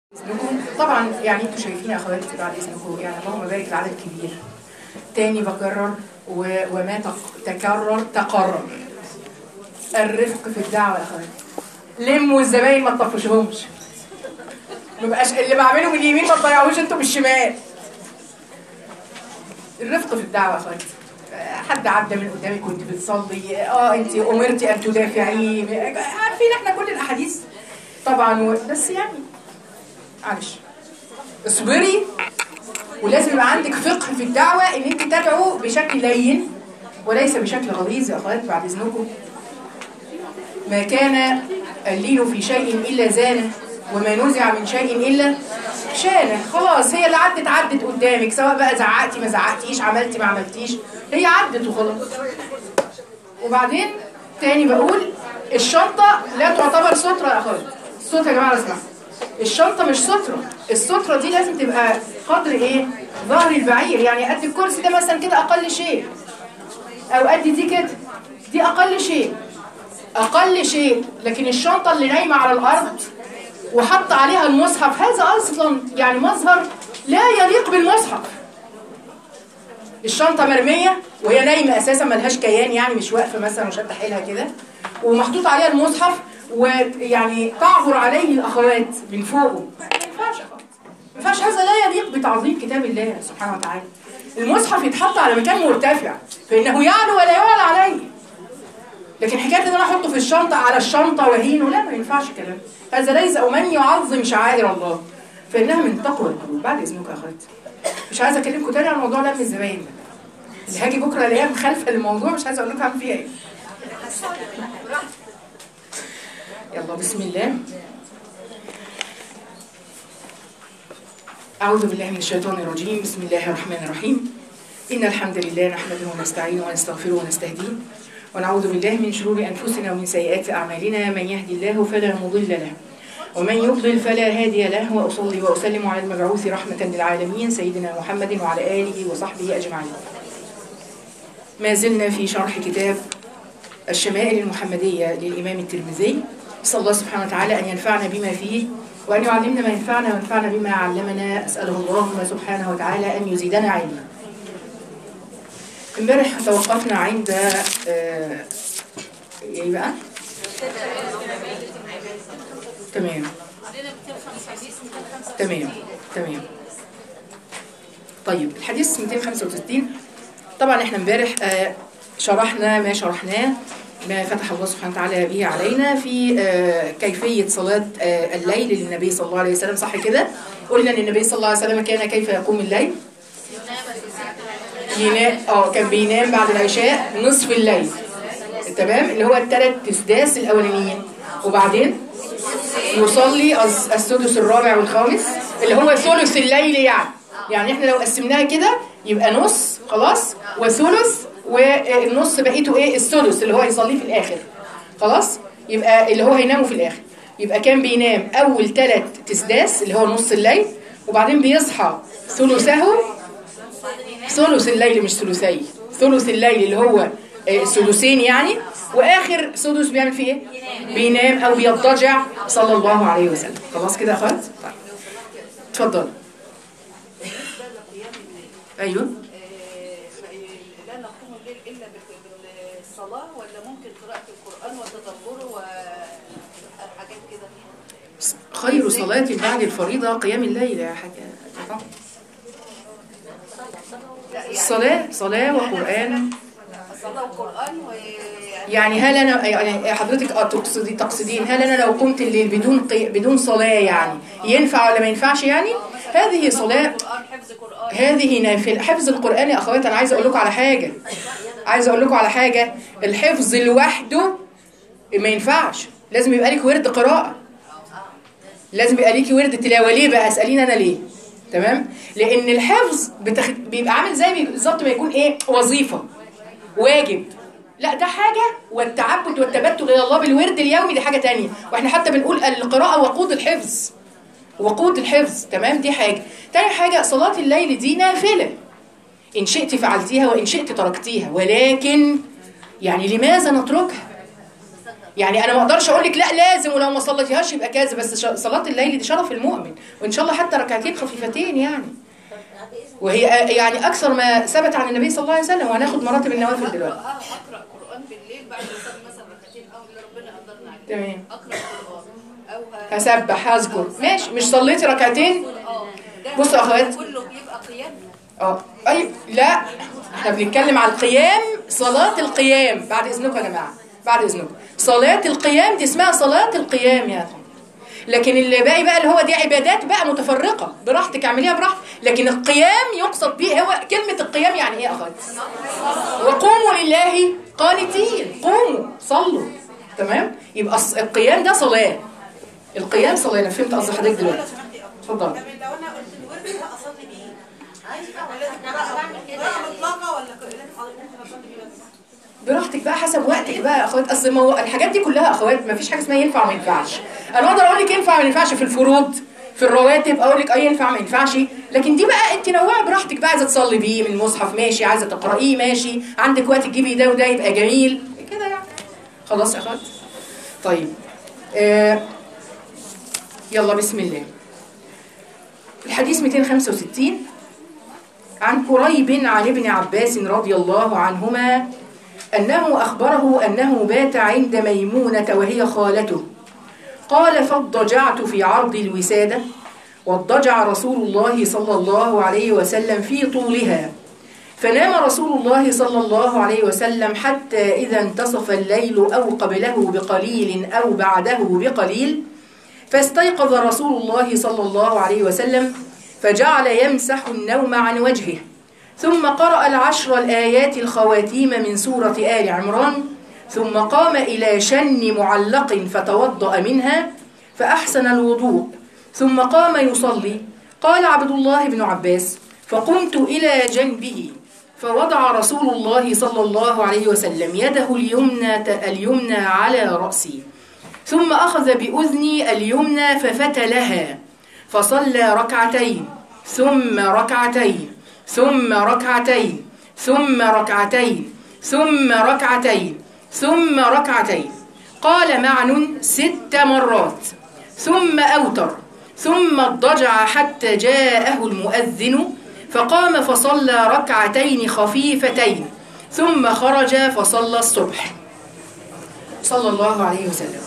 اذنكم طبعا يعني انتوا شايفين يا اخواتي بعد اذنكم يعني اللهم بارك العدد كبير تاني بكرر و- وما تق- تكرر تقرر الرفق في الدعوه يا اخواتي لموا الزباين ما تطفشوهمش ما بقاش اللي بعمله باليمين ما تضيعوش انتوا بالشمال الرفق في الدعوه يا اخواتي حد عدى من قدامك وانت بتصلي اه انت امرتي ان تدافعيه عارفين احنا كل الاحاديث طبعا و- بس يعني معلش اصبري ولازم يبقى عندك فقه في الدعوه ان انت تدعو بشكل لين وليس بشكل غليظ يا اخوات بعد اذنكم ما كان اللين في شيء الا زانه وما نزع من شيء الا شانه خلاص هي اللي عدت عدت قدامك سواء بقى زعقتي ما زعقتيش عملتي ما عملتيش هي عدت وخلاص وبعدين تاني بقول الشنطه لا تعتبر ستره يا اخوات الصوت يا جماعه اسمع الشنطه مش ستره الستره دي لازم تبقى قدر ايه ظهر البعير يعني قد الكرسي ده مثلا كده اقل شيء او قد دي كده دي اقل شيء اقل شيء لكن الشنطه اللي نايمه على الارض وحط عليها المصحف هذا اصلا يعني مظهر لا يليق بالمصحف الشنطه مرميه وهي نايمه اساسا ملهاش كيان يعني مش واقفه مثلا وشاده حيلها كده ومحطوط عليها المصحف ويعني تعبر عليه الاخوات من فوقه ما ينفعش يا أخوات. ما ينفعش هذا لا يليق بتعظيم كتاب الله سبحانه وتعالى المصحف يتحط على مكان مرتفع فانه يعلو ولا يعلى عليه لكن حكايه ان انا احطه في الشنطه على الشنطه وهينه لا ما ينفعش كلام هذا ليس او من يعظم شعائر الله فانها من تقوى القلوب بعد اذنكم يا اخوات مش عايزه اكلمكم تاني عن موضوع لم الزباين ده اللي هاجي بكره الاقيها مخالفه للموضوع مش عايزه اقول لكم هعمل فيها ايه يلا بسم الله أعوذ بالله من الشيطان الرجيم بسم الله الرحمن الرحيم إن الحمد لله نحمده ونستعينه ونستغفره ونستهديه ونعوذ بالله من شرور أنفسنا ومن سيئات أعمالنا من يهدي الله فلا مضل له ومن يضلل فلا هادي له وأصلي وأسلم على المبعوث رحمة للعالمين سيدنا محمد وعلى آله وصحبه أجمعين ما زلنا في شرح كتاب الشمائل المحمدية للإمام الترمذي نسأل الله سبحانه وتعالى أن ينفعنا بما فيه وأن يعلمنا ما ينفعنا وينفعنا بما علمنا أسأله اللهم سبحانه وتعالى أن يزيدنا علما امبارح توقفنا عند آه، ايه بقى؟ تمام تمام تمام طيب الحديث 265 طبعا احنا امبارح آه، شرحنا ما شرحناه ما فتح الله سبحانه وتعالى به علينا في آه، كيفية صلاة آه، الليل للنبي صلى الله عليه وسلم صح كده؟ قلنا ان النبي صلى الله عليه وسلم كان كيف يقوم الليل؟ ينام اه كان بينام بعد العشاء نصف الليل تمام اللي هو الثلاث تسداس الاولانيين وبعدين يصلي الس- السدس الرابع والخامس اللي هو ثلث الليل يعني يعني احنا لو قسمناها كده يبقى نص خلاص وثلث والنص بقيته ايه الثلث اللي هو يصليه في الاخر خلاص يبقى اللي هو هينامه في الاخر يبقى كان بينام اول ثلاث تسداس اللي هو نص الليل وبعدين بيصحى ثلثه ثلث الليل مش ثلثي ثلث الليل اللي هو آه، ثلثين يعني واخر سدس بيعمل فيه ايه بينام او بيضطجع صلى الله عليه وسلم خلاص كده يا اخوات طيب. اتفضل ايوه لا نقوم الليل الا بال- بالصلاه ولا ممكن قراءه القران وتدبره وحاجات كده خير صلاة بعد الفريضة قيام الليل يا حاجة الصلاة صلاة وقرآن الصلاه والقران ويعني يعني هل انا يعني حضرتك اه تقصدي تقصدين هل انا لو قمت الليل بدون قي... بدون صلاة يعني ينفع ولا ما ينفعش يعني هذه صلاة قران حفظ قران هذه نافلة حفظ القرآن يا أخوات أنا عايزة أقول لكم على حاجة عايزة أقول لكم على حاجة الحفظ لوحده ما ينفعش لازم يبقى لك ورد قراءة لازم يبقى ليكي ورد تلاوة ليه بقى اسأليني أنا ليه تمام لأن الحفظ بتخ... بيبقى عامل زي بالظبط ما يكون إيه وظيفة واجب لا ده حاجة والتعبد والتبتل إلى الله بالورد اليومي دي حاجة تانية وإحنا حتى بنقول القراءة وقود الحفظ وقود الحفظ تمام دي حاجة تاني حاجة صلاة الليل دي نافلة إن شئت فعلتيها وإن شئت تركتيها ولكن يعني لماذا نتركها يعني انا ما اقدرش اقول لك لا لازم ولو ما صليتيهاش يبقى كذا بس ش- صلاه الليل دي شرف المؤمن وان شاء الله حتى ركعتين خفيفتين يعني وهي يعني اكثر ما ثبت عن النبي صلى الله عليه وسلم وهناخد مراتب النوافل دلوقتي اه اقرا قران بالليل بعد ما اصلي مثلا ركعتين او اللي ربنا قدرنا عليه تمام اقرا قران او ه- هسبح هذكر ماشي مش صليتي ركعتين اه ده بصوا يا أخوات. كله بيبقى قيام اه اي لا احنا بنتكلم على القيام صلاة القيام بعد اذنكم يا جماعة بعد اذنكم صلاة القيام دي اسمها صلاة القيام يا اخي لكن اللي باقي بقى اللي هو دي عبادات بقى متفرقة براحتك اعمليها براحتك لكن القيام يقصد به هو كلمة القيام يعني ايه يا اخوات وقوموا لله قانتين قوموا صلوا تمام يبقى الص- القيام ده صلاة القيام صلاة انا فهمت قصد حضرتك دلوقتي اتفضل طب لو انا قلت الورد ده اصلي بيه عايز قراءة مطلقة ولا لازم ممكن اصلي بيه بس براحتك بقى حسب وقتك بقى يا اخوات اصل ما هو الحاجات دي كلها يا اخوات ما فيش حاجه اسمها ينفع وما ينفعش انا اقدر اقول لك ينفع وما ينفعش في الفروض في الرواتب اقول لك اه ينفع ما ينفعش لكن دي بقى انت نوعي براحتك بقى عايزه تصلي بيه من المصحف ماشي عايزه تقرايه ماشي عندك وقت تجيبي ده وده يبقى جميل كده يعني خلاص يا اخوات طيب آه يلا بسم الله الحديث 265 عن قريب عن ابن عباس رضي الله عنهما أنه أخبره أنه بات عند ميمونة وهي خالته قال فاضطجعت في عرض الوسادة واضطجع رسول الله صلى الله عليه وسلم في طولها فنام رسول الله صلى الله عليه وسلم حتى إذا انتصف الليل أو قبله بقليل أو بعده بقليل فاستيقظ رسول الله صلى الله عليه وسلم فجعل يمسح النوم عن وجهه ثم قرأ العشر الآيات الخواتيم من سورة آل عمران ثم قام إلى شن معلق فتوضأ منها فأحسن الوضوء ثم قام يصلي قال عبد الله بن عباس فقمت إلى جنبه فوضع رسول الله صلى الله عليه وسلم يده اليمنى اليمنى على رأسي ثم أخذ بأذني اليمنى ففتلها فصلى ركعتين ثم ركعتين ثم ركعتين ثم ركعتين ثم ركعتين ثم ركعتين قال معن ست مرات ثم أوتر ثم اضطجع حتى جاءه المؤذن فقام فصلى ركعتين خفيفتين ثم خرج فصلى الصبح صلى الله عليه وسلم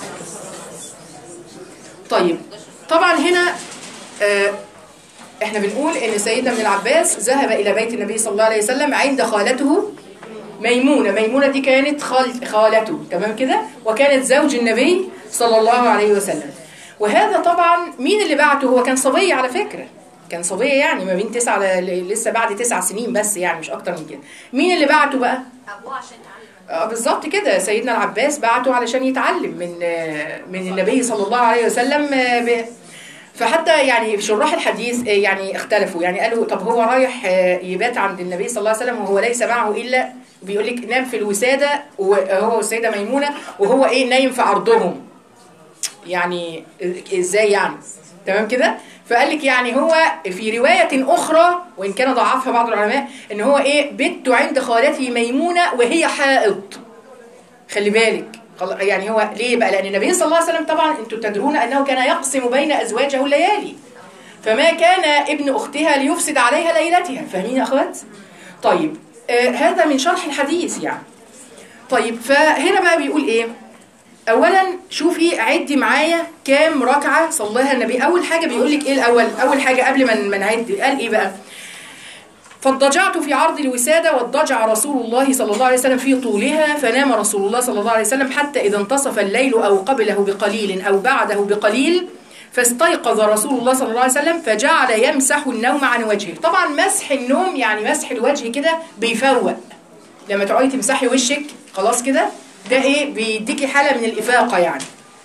طيب طبعا هنا آه احنا بنقول ان سيدنا ابن العباس ذهب الى بيت النبي صلى الله عليه وسلم عند خالته ميمونة ميمونة دي كانت خال خالته تمام كده وكانت زوج النبي صلى الله عليه وسلم وهذا طبعا مين اللي بعته هو كان صبي على فكرة كان صبي يعني ما بين تسعة ل- لسه بعد تسع سنين بس يعني مش اكتر من كده مين اللي بعته بقى ابوه عشان يتعلم آه، بالظبط كده سيدنا العباس بعته علشان يتعلم من آه، من النبي صلى الله عليه وسلم آه، ب- فحتى يعني شراح الحديث آه، يعني اختلفوا يعني قالوا طب هو رايح آه، يبات عند النبي صلى الله عليه وسلم وهو ليس معه الا بيقول لك نام في الوساده وهو والسيده ميمونه وهو ايه نايم في عرضهم يعني ازاي يعني تمام كده فقال لك يعني هو في رواية أخرى وإن كان ضعفها بعض العلماء إن هو إيه بت عند خالته ميمونة وهي حائض خلي بالك خل- يعني هو ليه بقى لأن النبي صلى الله عليه وسلم طبعا أنتم تدرون أنه كان يقسم بين أزواجه الليالي فما كان ابن أختها ليفسد عليها ليلتها فاهمين يا أخوات؟ طيب آه هذا من شرح الحديث يعني طيب فهنا بقى بيقول إيه اولا شوفي عدي معايا كام ركعه صلاها النبي اول حاجه بيقول لك ايه الاول اول حاجه قبل ما ما نعد قال ايه بقى فاضطجعت في عرض الوسادة واضطجع رسول الله صلى الله عليه وسلم في طولها فنام رسول الله صلى الله عليه وسلم حتى إذا انتصف الليل أو قبله بقليل أو بعده بقليل فاستيقظ رسول الله صلى الله عليه وسلم فجعل يمسح النوم عن وجهه طبعا مسح النوم يعني مسح الوجه كده بيفوق لما تقعدي تمسحي وشك خلاص كده ده ايه بيديكي حالة من الإفاقة يعني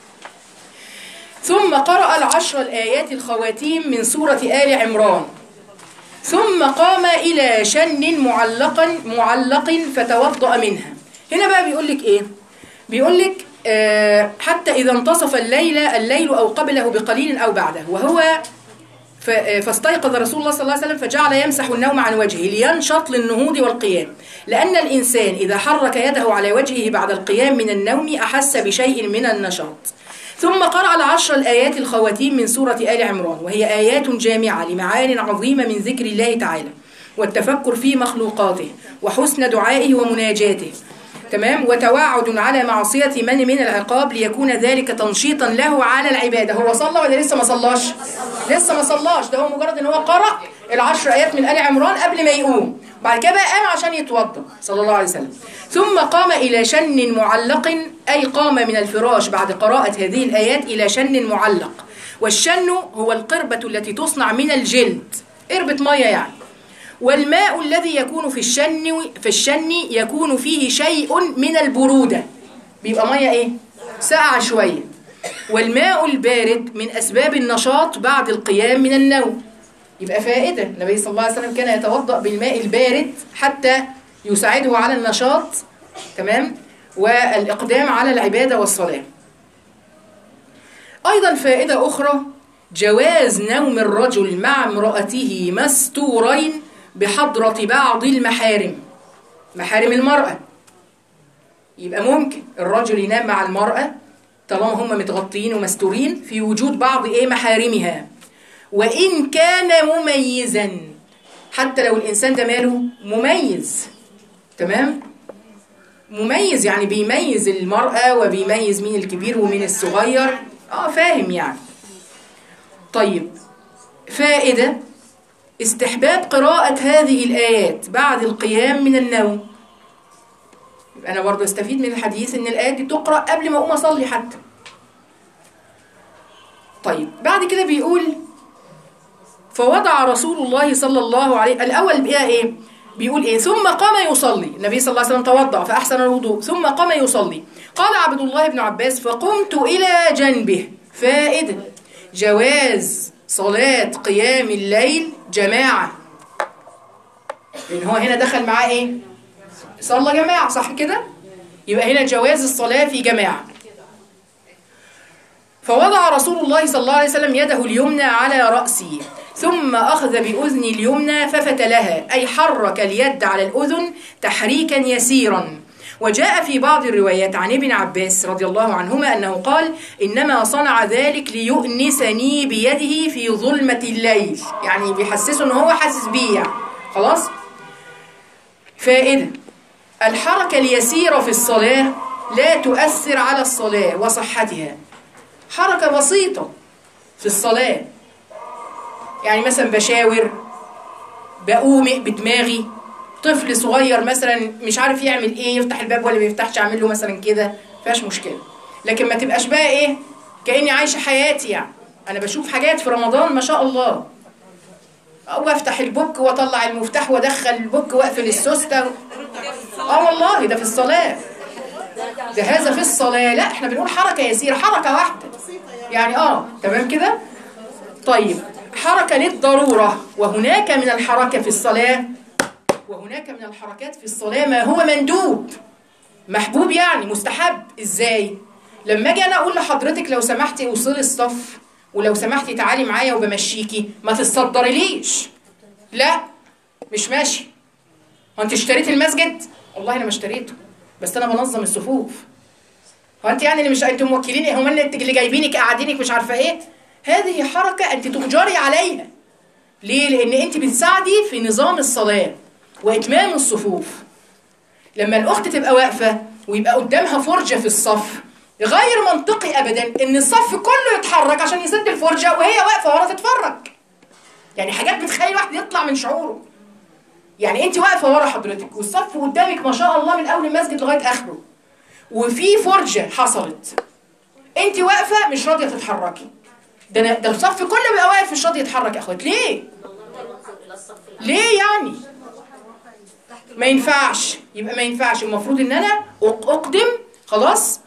ثم قرأ العشر الآيات الخواتيم من سورة آل عمران ثم قام إلى شن معلق معلق فتوضأ منها هنا بقى بيقول لك إيه بيقول لك آه حتى إذا انتصف الليل الليل أو قبله بقليل أو بعده وهو ف- فاستيقظ رسول الله صلى الله عليه وسلم فجعل يمسح النوم عن وجهه لينشط للنهوض والقيام لأن الإنسان إذا حرك يده على وجهه بعد القيام من النوم أحس بشيء من النشاط ثم قرأ العشر الآيات الخواتيم من سورة آل عمران وهي آيات جامعة لمعان عظيمة من ذكر الله تعالى والتفكر في مخلوقاته وحسن دعائه ومناجاته تمام وتوعد على معصية من من العقاب ليكون ذلك تنشيطا له على العبادة هو صلى ولا لسه ما صلاش لسه ما صلاش ده هو مجرد ان هو قرأ العشر آيات من آل عمران قبل ما يقوم بعد كده بقى قام عشان يتوضا صلى الله عليه وسلم ثم قام إلى شن معلق أي قام من الفراش بعد قراءة هذه الآيات إلى شن معلق والشن هو القربة التي تصنع من الجلد قربة مية يعني والماء الذي يكون في الشن في الشن يكون فيه شيء من البرودة بيبقى مية ايه ساقعة شوية والماء البارد من أسباب النشاط بعد القيام من النوم يبقى فائدة النبي صلى الله عليه وسلم كان يتوضأ بالماء البارد حتى يساعده على النشاط تمام والإقدام على العبادة والصلاة أيضا فائدة أخرى جواز نوم الرجل مع امرأته مستورين بحضرة بعض المحارم محارم المرأة يبقى ممكن الرجل ينام مع المرأة طالما هم متغطين ومستورين في وجود بعض ايه محارمها وإن كان مميزا حتى لو الإنسان ده ماله مميز تمام مميز يعني بيميز المرأة وبيميز مين الكبير ومين الصغير اه فاهم يعني طيب فائدة استحباب قراءة هذه الآيات بعد القيام من النوم يبقى أنا برضه استفيد من الحديث إن الآيات دي تقرأ قبل ما أقوم أصلي حتى طيب بعد كده بيقول فوضع رسول الله صلى الله عليه الأول بقى إيه بيقول إيه ثم قام يصلي النبي صلى الله عليه وسلم توضأ فأحسن الوضوء ثم قام يصلي قال عبد الله بن عباس فقمت إلى جنبه فائدة جواز صلاة قيام الليل جماعة لأن هو هنا دخل معاه إيه صلى جماعة صح كده يبقى هنا جواز الصلاة في جماعة فوضع رسول الله صلى الله عليه وسلم يده اليمنى على رأسه ثم أخذ بأذن اليمنى ففتلها أي حرك اليد على الأذن تحريكا يسيرا وجاء في بعض الروايات عن ابن عباس رضي الله عنهما أنه قال إنما صنع ذلك ليؤنسني بيده في ظلمة الليل يعني بيحسسه أنه هو حاسس بيه يعني خلاص فائدة الحركة اليسيرة في الصلاة لا تؤثر على الصلاة وصحتها حركة بسيطة في الصلاة يعني مثلا بشاور بقومئ بدماغي طفل صغير مثلا مش عارف يعمل ايه يفتح الباب ولا ما يفتحش اعمل له مثلا كده فيهاش مشكله لكن ما تبقاش بقى ايه كاني عايشه حياتي يعني انا بشوف حاجات في رمضان ما شاء الله وافتح البوك واطلع المفتاح وادخل البوك واقفل السوسته اه والله ده في الصلاه ده هذا في الصلاه لا احنا بنقول حركه يسيره حركه واحده يعني اه تمام كده طيب حركه للضروره وهناك من الحركه في الصلاه وهناك من الحركات في الصلاة ما هو مندوب محبوب يعني مستحب ازاي لما اجي انا اقول لحضرتك لو سمحتي اوصلي الصف ولو سمحتي تعالي معايا وبمشيكي ما تتصدرليش لا مش ماشي هو انت اشتريت المسجد والله انا ما اشتريته بس انا بنظم الصفوف هو انت يعني اللي مش انتم موكلين هم انت اللي جايبينك قاعدينك مش عارفه ايه هذه حركه انت تؤجري عليها ليه لان انت بتساعدي في نظام الصلاه وإتمام الصفوف لما الأخت تبقى واقفة ويبقى قدامها فرجة في الصف غير منطقي أبدا إن الصف كله يتحرك عشان يسد الفرجة وهي واقفة ورا تتفرج يعني حاجات بتخلي الواحد يطلع من شعوره يعني أنت واقفة ورا حضرتك والصف قدامك ما شاء الله من أول المسجد لغاية آخره وفي فرجة حصلت أنت واقفة مش راضية تتحركي ده أنا ده الصف كله بيبقى واقف مش راضي يتحرك يا أخوات ليه؟ ليه يعني؟ ما ينفعش يبقى ما ينفعش المفروض ان انا اقدم خلاص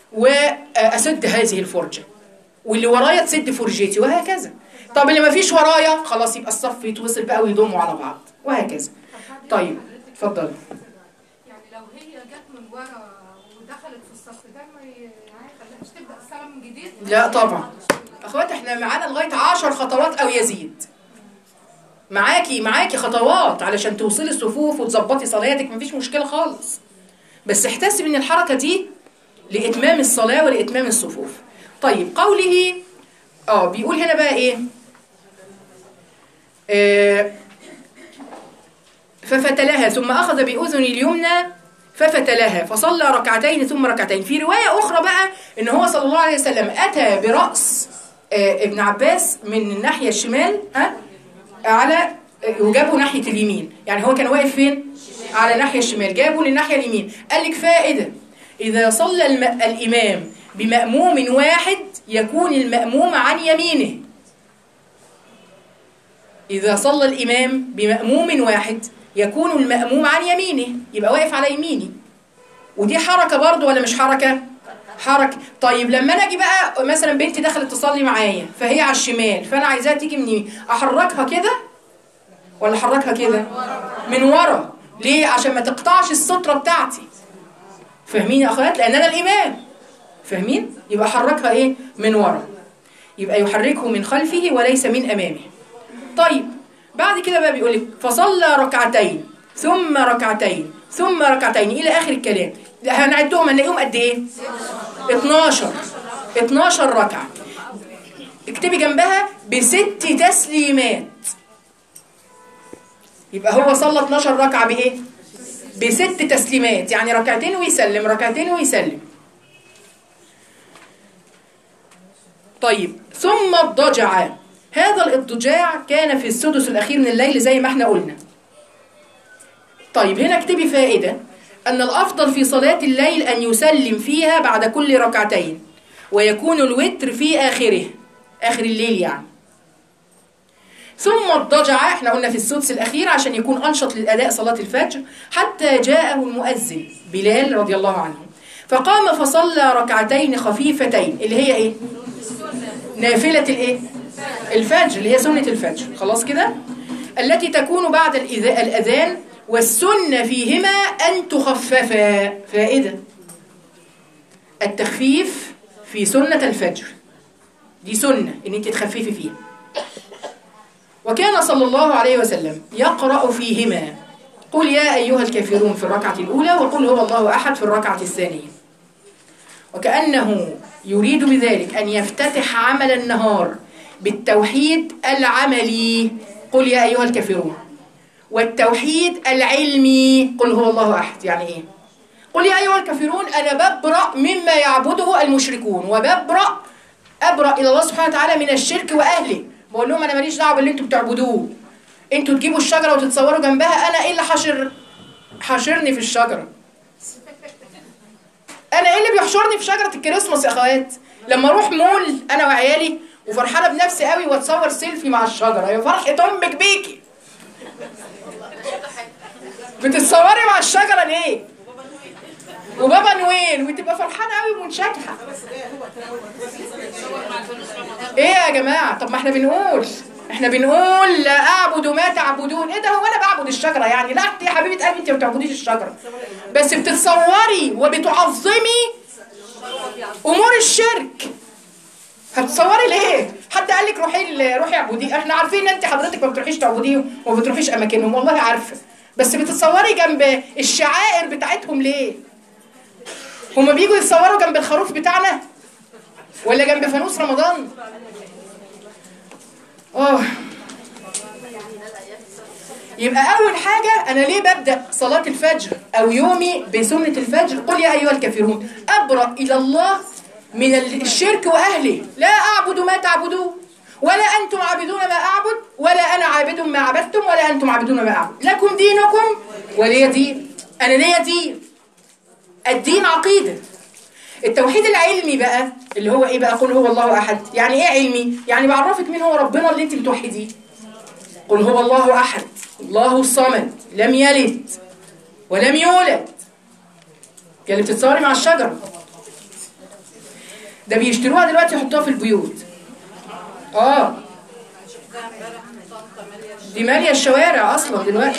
واسد هذه الفرجه واللي ورايا تسد فرجتي وهكذا طب اللي ما فيش ورايا خلاص يبقى الصف يتوصل بقى ويضموا على بعض وهكذا طيب اتفضلي يعني لو هي جت من ورا ودخلت في الصف ده ما يخليهاش تبدا الصلاه من جديد لا طبعا اخوات احنا معانا لغايه 10 خطوات او يزيد معاكي معاكي خطوات علشان توصلي الصفوف وتظبطي صلاتك مفيش مشكله خالص بس احتسب ان الحركه دي لاتمام الصلاه ولاتمام الصفوف طيب قوله اه بيقول هنا بقى ايه آه ففتلها ثم اخذ باذن اليمنى ففتلها فصلى ركعتين ثم ركعتين في روايه اخرى بقى ان هو صلى الله عليه وسلم اتى براس آه ابن عباس من الناحيه الشمال ها على وجابه ناحيه اليمين يعني هو كان واقف فين على الناحيه الشمال جابه للناحيه اليمين قال لك فائده اذا صلى الم... الامام بماموم واحد يكون الماموم عن يمينه اذا صلى الامام بماموم واحد يكون الماموم عن يمينه يبقى واقف على يميني ودي حركه برضو ولا مش حركه حركه طيب لما انا اجي بقى مثلا بنتي دخلت تصلي معايا فهي على الشمال فانا عايزاها تيجي من يمين احركها كده ولا احركها كده من ورا ليه عشان ما تقطعش الستره بتاعتي فاهمين يا اخوات لان انا الامام فاهمين يبقى حركها ايه من ورا يبقى يحركه من خلفه وليس من امامه طيب بعد كده بقى بيقول لك فصلى ركعتين ثم ركعتين ثم ركعتين الى اخر الكلام هنعدهم هنلاقيهم قد ايه 12 12 ركعه اكتبي جنبها بست تسليمات يبقى هو صلى 12 ركعه بايه بست تسليمات يعني ركعتين ويسلم ركعتين ويسلم طيب ثم اضطجع هذا الاضطجاع كان في السدس الأخير من الليل زي ما احنا قلنا طيب هنا اكتبي فائدة أن الأفضل في صلاة الليل أن يسلم فيها بعد كل ركعتين ويكون الوتر في آخره آخر الليل يعني ثم اضطجع احنا قلنا في السدس الأخير عشان يكون أنشط للأداء صلاة الفجر حتى جاءه المؤذن بلال رضي الله عنه فقام فصلى ركعتين خفيفتين اللي هي ايه نافلة الايه الفجر اللي هي سنة الفجر خلاص كده التي تكون بعد الإذا- الأذان والسنة فيهما أن تخففا فائدة التخفيف في سنة الفجر دي سنة إن أنت تخففي فيها وكان صلى الله عليه وسلم يقرأ فيهما قل يا أيها الكافرون في الركعة الأولى وقل هو الله أحد في الركعة الثانية وكأنه يريد بذلك أن يفتتح عمل النهار بالتوحيد العملي قل يا أيها الكافرون والتوحيد العلمي قل هو الله أحد يعني إيه قل يا أيها الكافرون أنا ببرأ مما يعبده المشركون وببرأ أبرأ إلى الله سبحانه وتعالى من الشرك وأهله بقول لهم أنا ماليش دعوة باللي أنتوا بتعبدوه أنتوا تجيبوا الشجرة وتتصوروا جنبها أنا إيه اللي حاشر حاشرني في الشجرة انا ايه اللي بيحشرني في شجره الكريسماس يا اخوات لما اروح مول انا وعيالي وفرحانه بنفسي قوي واتصور سيلفي مع الشجره يا فرحه امك بيكي بتتصوري مع الشجره ليه وبابا نويل وتبقى فرحانه قوي ومنشكحه ايه يا جماعه طب ما احنا بنقول احنا بنقول لا اعبد ما تعبدون ايه ده هو انا بعبد الشجره يعني لا انت يا حبيبه قلبي انت ما بتعبديش الشجره بس بتتصوري وبتعظمي امور الشرك هتصوري ليه حد قال لك روحي ال- روحي اعبديه احنا عارفين ان انت حضرتك ما بتروحيش تعبديهم وما بتروحيش اماكنهم والله عارفه بس بتتصوري جنب الشعائر بتاعتهم ليه هما بيجوا يتصوروا جنب الخروف بتاعنا ولا جنب فانوس رمضان اه يبقى اول حاجه انا ليه ببدا صلاه الفجر او يومي بسنه الفجر قل يا ايها الكافرون ابرا الى الله من الشرك واهله لا اعبد ما تعبدون ولا انتم عابدون ما اعبد ولا انا عابد ما عبدتم ولا انتم عابدون ما اعبد لكم دينكم ولي دين انا ليا دين الدين عقيده التوحيد العلمي بقى اللي هو ايه بقى قل هو الله احد يعني ايه علمي يعني بعرفك مين هو ربنا اللي انت بتوحديه قل هو الله احد الله الصمد لم يلد ولم يولد يا اللي بتتصوري مع الشجره ده بيشتروها دلوقتي يحطوها في البيوت اه دي ماليه الشوارع اصلا دلوقتي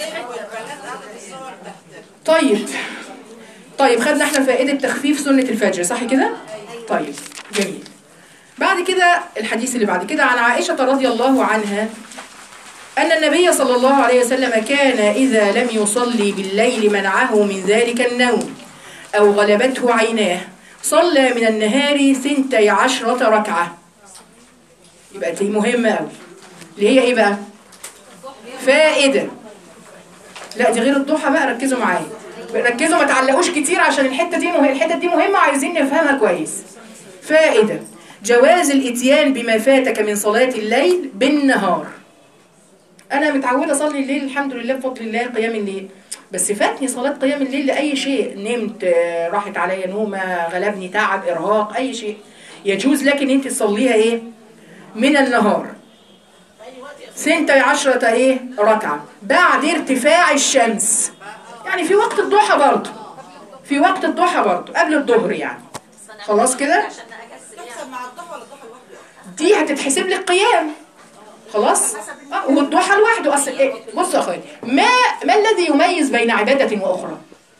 طيب طيب خدنا احنا فائدة تخفيف سنة الفجر صح كده؟ طيب جميل بعد كده الحديث اللي بعد كده عن عائشة رضي الله عنها أن النبي صلى الله عليه وسلم كان إذا لم يصلي بالليل منعه من ذلك النوم أو غلبته عيناه صلى من النهار ثنتي عشرة ركعة يبقى دي مهمة أوي اللي هي إيه بقى؟ فائدة لا دي غير الضحى بقى ركزوا معايا ركزوا ما تعلقوش كتير عشان الحتة دي مهمة الحتة دي مهمة عايزين نفهمها كويس فائدة جواز الاتيان بما فاتك من صلاة الليل بالنهار انا متعوده اصلي الليل الحمد لله بفضل الله قيام الليل بس فاتني صلاه قيام الليل لاي شيء نمت آه، راحت عليا نومه غلبني تعب ارهاق اي شيء يجوز لك ان انت تصليها ايه من النهار سنتي عشرة ايه ركعة بعد ارتفاع الشمس يعني في وقت الضحى برضه في وقت الضحى برضه قبل الظهر يعني خلاص كده تحسب مع الضحى ولا الضحى لوحده؟ دي هتتحسب لك قيام خلاص آه، والضحى لوحده اصل إيه؟ بصوا يا اخواتي ما ما الذي يميز بين عباده واخرى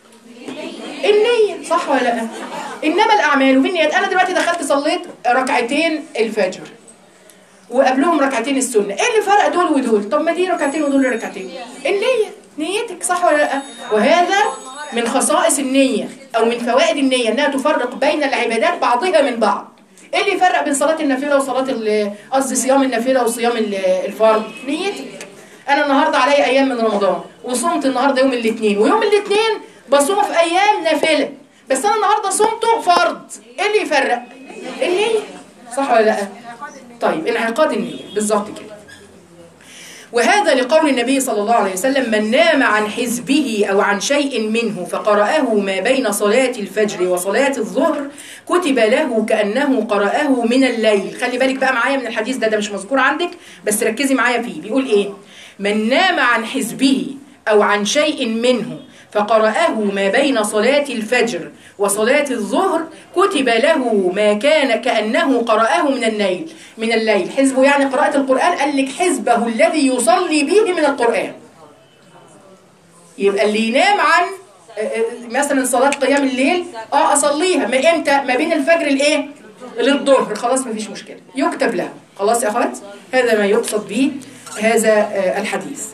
النية صح ولا لا انما الاعمال بالنيات انا دلوقتي دخلت صليت ركعتين الفجر وقبلهم ركعتين السنه ايه اللي فرق دول ودول طب ما دي ركعتين ودول ركعتين النية نيتك صح ولا لا وهذا من خصائص النية او من فوائد النية انها تفرق بين العبادات بعضها من بعض ايه اللي يفرق بين صلاة النافلة وصلاة ال- قصدي صيام النافلة وصيام ال- الفرض نيتك انا النهارده عليا ايام من رمضان وصمت النهارده يوم الاثنين ويوم الاثنين بصوم في ايام نافلة بس انا النهارده صمته فرض ايه اللي يفرق النية صح ولا لا طيب انعقاد النية بالظبط كده وهذا لقول النبي صلى الله عليه وسلم من نام عن حزبه أو عن شيء منه فقرأه ما بين صلاة الفجر وصلاة الظهر كتب له كأنه قرأه من الليل خلي بالك بقى معايا من الحديث ده ده مش مذكور عندك بس ركزي معايا فيه بيقول إيه من نام عن حزبه أو عن شيء منه فقرأه ما بين صلاة الفجر وصلاة الظهر كتب له ما كان كأنه قرأه من الليل من الليل حزبه يعني قراءة القرآن قال لك حزبه الذي يصلي به من القرآن يبقى اللي ينام عن آه، آه، مثلا صلاة قيام الليل اه اصليها ما امتى ما بين الفجر الايه للظهر خلاص مفيش مشكلة يكتب له خلاص يا اخوات هذا ما يقصد به هذا آه، الحديث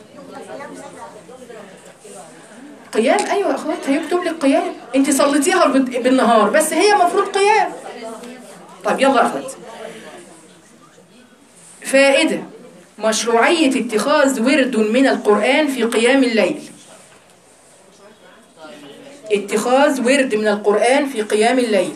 قيام ايوه يا اخوات هيكتب لك قيام انت صليتيها بال- بالنهار بس هي مفروض قيام طيب يلا يا اخوات فائده مشروعيه اتخاذ ورد من القران في قيام الليل اتخاذ ورد من القران في قيام الليل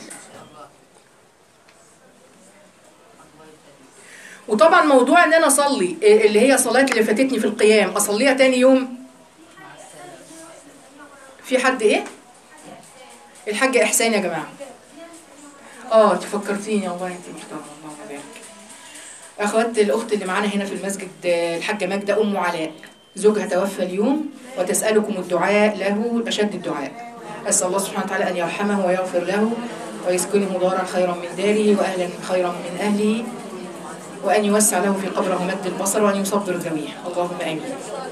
وطبعا موضوع ان انا اصلي اللي هي صلاه اللي فاتتني في القيام اصليها تاني يوم في حد ايه الحاج احسان يا جماعه اه انت فكرتيني والله انت محترمه الله يبارك اخوات الاخت اللي معانا هنا في المسجد آه، الحاجه ماجده ام علاء زوجها توفى اليوم وتسالكم الدعاء له اشد الدعاء اسال الله سبحانه وتعالى ان يرحمه ويغفر له ويسكنه دارا خيرا من داره واهلا خيرا من اهله وان يوسع له في قبره مد البصر وان يصبر ذويه اللهم امين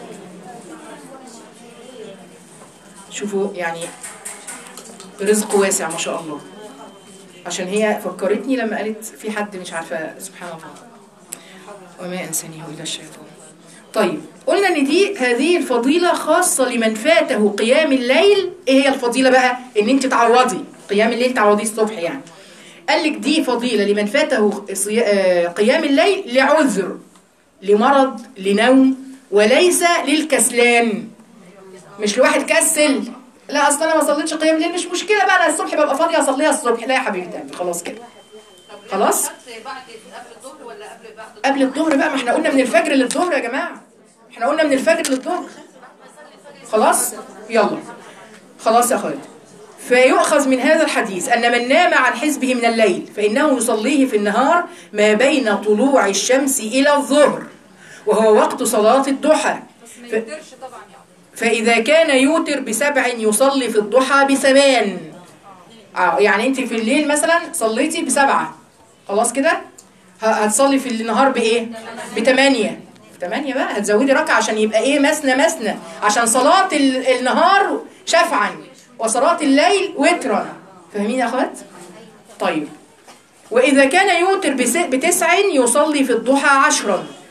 شوفوا يعني رزق واسع ما شاء الله عشان هي فكرتني لما قالت في حد مش عارفه سبحان الله وما انسانيه الا الشيطان طيب قلنا ان دي هذه الفضيله خاصه لمن فاته قيام الليل ايه هي الفضيله بقى ان انت تعوضي قيام الليل تعوضيه الصبح يعني قال لك دي فضيله لمن فاته صي- آه، قيام الليل لعذر لمرض لنوم وليس للكسلان مش لواحد كسل لا اصل انا ما صليتش قيام الليل مش مشكله بقى انا الصبح ببقى فاضيه اصليها الصبح لا يا حبيبتي قلبي خلاص كده خلاص بعد قبل الظهر ولا قبل بعد قبل الظهر بقى ما احنا قلنا من الفجر للظهر يا جماعه احنا قلنا من الفجر للظهر خلاص يلا خلاص يا اخوات فيؤخذ من هذا الحديث أن من نام عن حزبه من الليل فإنه يصليه في النهار ما بين طلوع الشمس إلى الظهر وهو وقت صلاة الضحى ما ف- يقدرش طبعا يعني فإذا كان يوتر بسبع يصلي في الضحى بثمان آه، يعني أنت في الليل مثلا صليتي بسبعة خلاص كده ه- هتصلي في النهار بإيه؟ بثمانية ثمانية بقى هتزودي ركعة عشان يبقى إيه مثنى مثنى عشان صلاة ال- النهار شفعا وصلاة الليل وترا فاهمين يا أخوات؟ طيب وإذا كان يوتر بس- بتسع يصلي في الضحى عشرا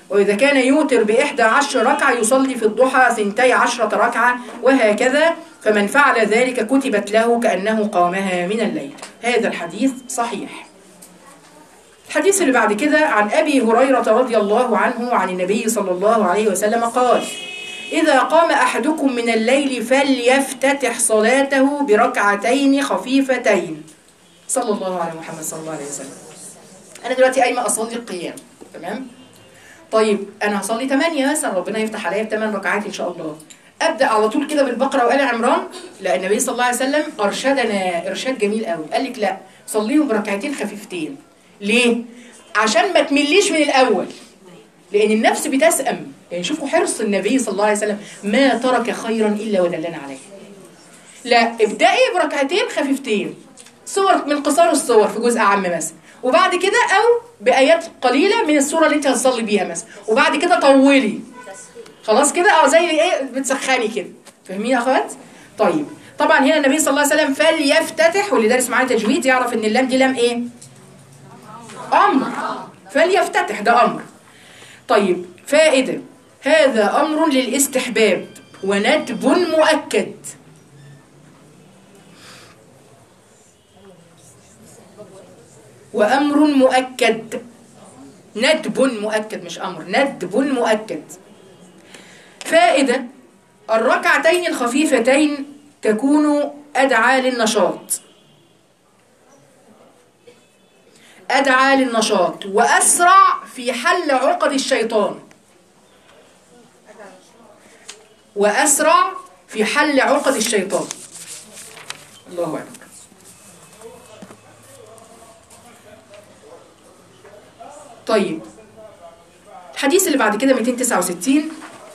وإذا كان يوتر بإحدى عشر ركعة يصلي في الضحى ثنتي عشرة ركعة وهكذا فمن فعل ذلك كتبت له كأنه قامها من الليل هذا الحديث صحيح الحديث اللي بعد كده عن أبي هريرة رضي الله عنه عن النبي صلى الله عليه وسلم قال إذا قام أحدكم من الليل فليفتتح صلاته بركعتين خفيفتين صلى الله على محمد صلى الله عليه وسلم أنا دلوقتي قايمة أصلي القيام تمام طيب أنا هصلي 8 مثلا ربنا يفتح عليا بثمان ركعات إن شاء الله أبدأ على طول كده بالبقرة وآل عمران لا النبي صلى الله عليه وسلم أرشدنا إرشاد جميل قوي قال لك لا صليهم بركعتين خفيفتين ليه؟ عشان ما تمليش من الأول لأن النفس بتسأم يعني شوفوا حرص النبي صلى الله عليه وسلم ما ترك خيرا إلا ودلنا عليه لا ابدأي بركعتين خفيفتين صور من قصار الصور في جزء عام مثلا وبعد كده أو بآيات قليلة من السورة اللي أنت هتصلي بيها مثلا وبعد كده طولي خلاص كده اه زي ايه بتسخني كده فاهمين يا اخوات طيب طبعا هنا النبي صلى الله عليه وسلم فليفتتح واللي دارس معانا تجويد يعرف ان اللام دي لام ايه امر فليفتتح ده امر طيب فائده هذا امر للاستحباب وندب مؤكد وامر مؤكد ندب مؤكد مش امر ندب مؤكد فائدة الركعتين الخفيفتين تكون أدعى للنشاط أدعى للنشاط وأسرع في حل عقد الشيطان وأسرع في حل عقد الشيطان الله أكبر طيب الحديث اللي بعد كده 269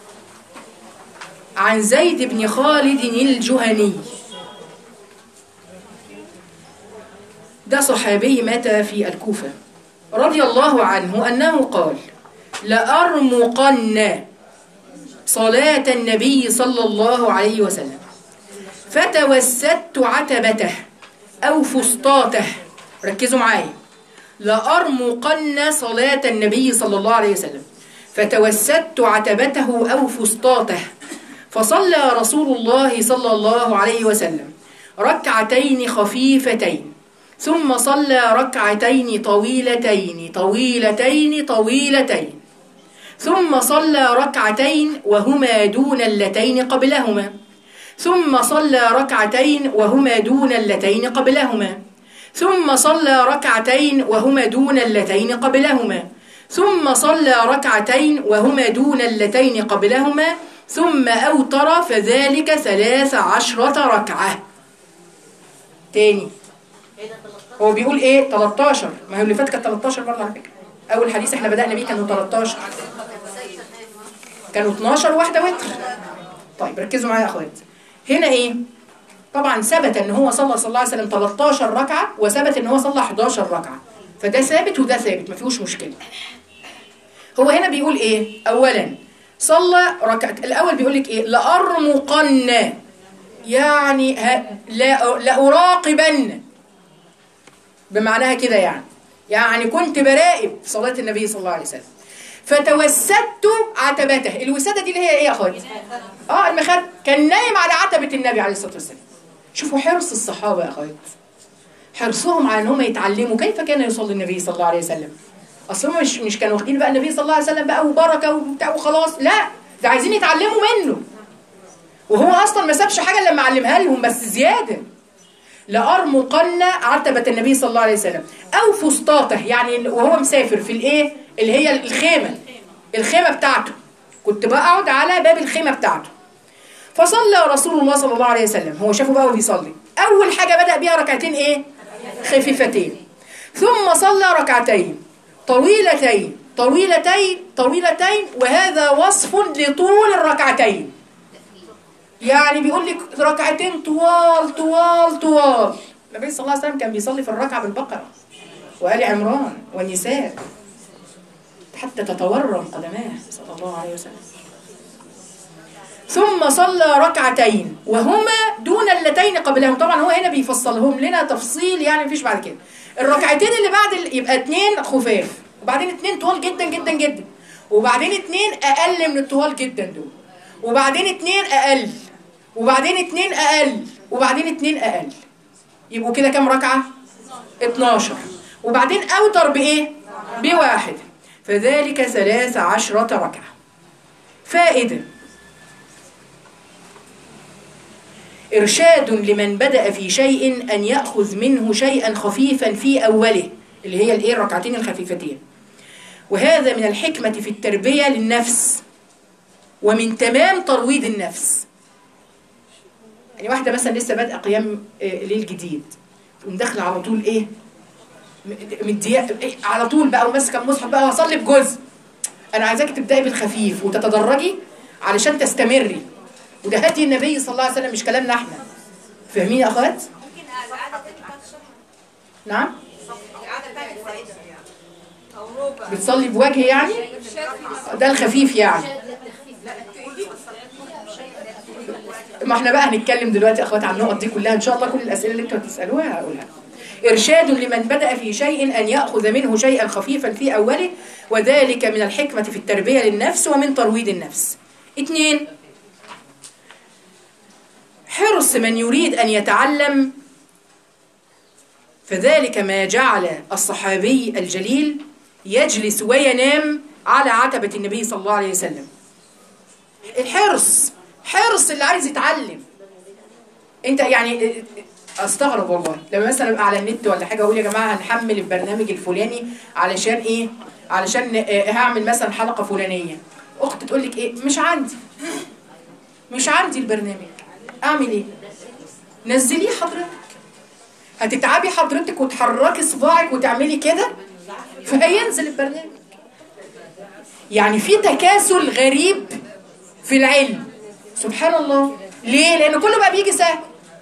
عن زيد بن خالد الجهني ده صحابي مات في الكوفة رضي الله عنه أنه قال لأرمقن صلاة النبي صلى الله عليه وسلم فتوسدت عتبته أو فسطاته ركزوا معايا لأرمقن صلاة النبي صلى الله عليه وسلم فتوسدت عتبته أو فسطاته فصلى رسول الله صلى الله عليه وسلم ركعتين خفيفتين ثم صلى ركعتين طويلتين طويلتين طويلتين ثم صلى ركعتين وهما دون اللتين قبلهما ثم صلى ركعتين وهما دون اللتين قبلهما ثم صلى ركعتين وهما دون اللتين قبلهما ثم صلى ركعتين وهما دون اللتين قبلهما ثم أوتر فذلك ثلاث عشرة ركعة تاني هو بيقول ايه 13 ما هو اللي فات كان 13 برضه على فكرة أول حديث احنا بدأنا بيه كانوا 13 كانوا 12 واحدة وتر طيب ركزوا معايا يا اخوات هنا ايه طبعا ثبت ان هو صلى صلى الله عليه وسلم 13 ركعة وثبت ان هو صلى 11 ركعة فده ثابت وده ثابت ما فيهوش مشكلة هو هنا بيقول ايه اولا صلى ركعة الاول بيقول لك ايه لارمقن يعني ه... لا لاراقبن بمعناها كده يعني يعني كنت براقب صلاة النبي صلى الله عليه وسلم فتوسدت عتبته الوسادة دي اللي هي ايه يا اخواتي اه المخد كان نايم على عتبة النبي عليه الصلاة والسلام شوفوا حرص الصحابة يا اخواتي حرصهم على ان هم يتعلموا كيف كان يصلي النبي صلى الله عليه وسلم اصل هم مش مش كانوا واخدين بقى النبي صلى الله عليه وسلم بقى وبركه وبتاع وخلاص لا ده عايزين يتعلموا منه وهو اصلا ما سابش حاجه لما علمها لهم بس زياده لأرمقن عتبة النبي صلى الله عليه وسلم أو فسطاته يعني وهو مسافر في الإيه اللي هي الخيمة الخيمة بتاعته كنت بقعد على باب الخيمة بتاعته فصلى رسول الله صلى الله عليه وسلم هو شافه بقى وهو بيصلي أول حاجة بدأ بيها ركعتين إيه خفيفتين ثم صلى ركعتين طويلتين طويلتين طويلتين وهذا وصف لطول الركعتين يعني بيقول لك ركعتين طوال طوال طوال النبي صلى الله عليه وسلم كان بيصلي في الركعة بالبقرة وآل عمران والنساء حتى تتورم قدماه صلى الله عليه وسلم ثم صلى ركعتين وهما دون اللتين قبلهم طبعا هو هنا بيفصلهم لنا تفصيل يعني مفيش بعد كده الركعتين اللي بعد ال... يبقى اتنين خفاف وبعدين اتنين طوال جدا جدا جدا وبعدين اتنين اقل من الطوال جدا دول وبعدين اتنين اقل وبعدين اتنين اقل وبعدين اتنين اقل يبقوا كده كام ركعه 12 وبعدين اوتر بايه بواحد فذلك ثلاث عشرة ركعة فائدة إرشاد لمن بدأ في شيء أن يأخذ منه شيئا خفيفا في أوله اللي هي الإيه الركعتين الخفيفتين وهذا من الحكمة في التربية للنفس ومن تمام ترويض النفس يعني واحدة مثلا لسه بادئة قيام آه، ليل جديد تقوم داخلة على طول إيه م- مدية إيه على طول بقى وماسكة المصحف بقى وهصلي بجزء أنا عايزاك تبدأي بالخفيف وتتدرجي علشان تستمري وده هدي النبي صلى الله عليه وسلم مش كلامنا احنا فاهمين يا اخوات؟ ممكن العادة تاني بتاعت الشرح نعم العادة بتاعت السائدة أو ربع بتصلي بوجه يعني ده الخفيف يعني ما احنا بقى هنتكلم دلوقتي يا اخوات عن النقط دي كلها ان شاء الله كل الاسئله اللي انتوا هتسالوها هقولها ارشاد لمن بدا في شيء ان ياخذ منه شيئا خفيفا في اوله وذلك من الحكمه في التربيه للنفس ومن ترويض النفس اثنين حرص من يريد ان يتعلم فذلك ما جعل الصحابي الجليل يجلس وينام على عتبة النبي صلى الله عليه وسلم الحرص حرص اللي عايز يتعلم انت يعني استغرب والله لما مثلا ابقى على النت ولا حاجه اقول يا جماعه هنحمل البرنامج الفلاني علشان ايه علشان آه، هعمل مثلا حلقه فلانيه اخت تقول لك ايه مش عندي مش عندي البرنامج اعمل ايه نزليه حضرتك هتتعبي حضرتك وتحركي صباعك وتعملي كده فهينزل البرنامج يعني في تكاسل غريب في العلم سبحان الله ليه لان كله بقى بيجي سهل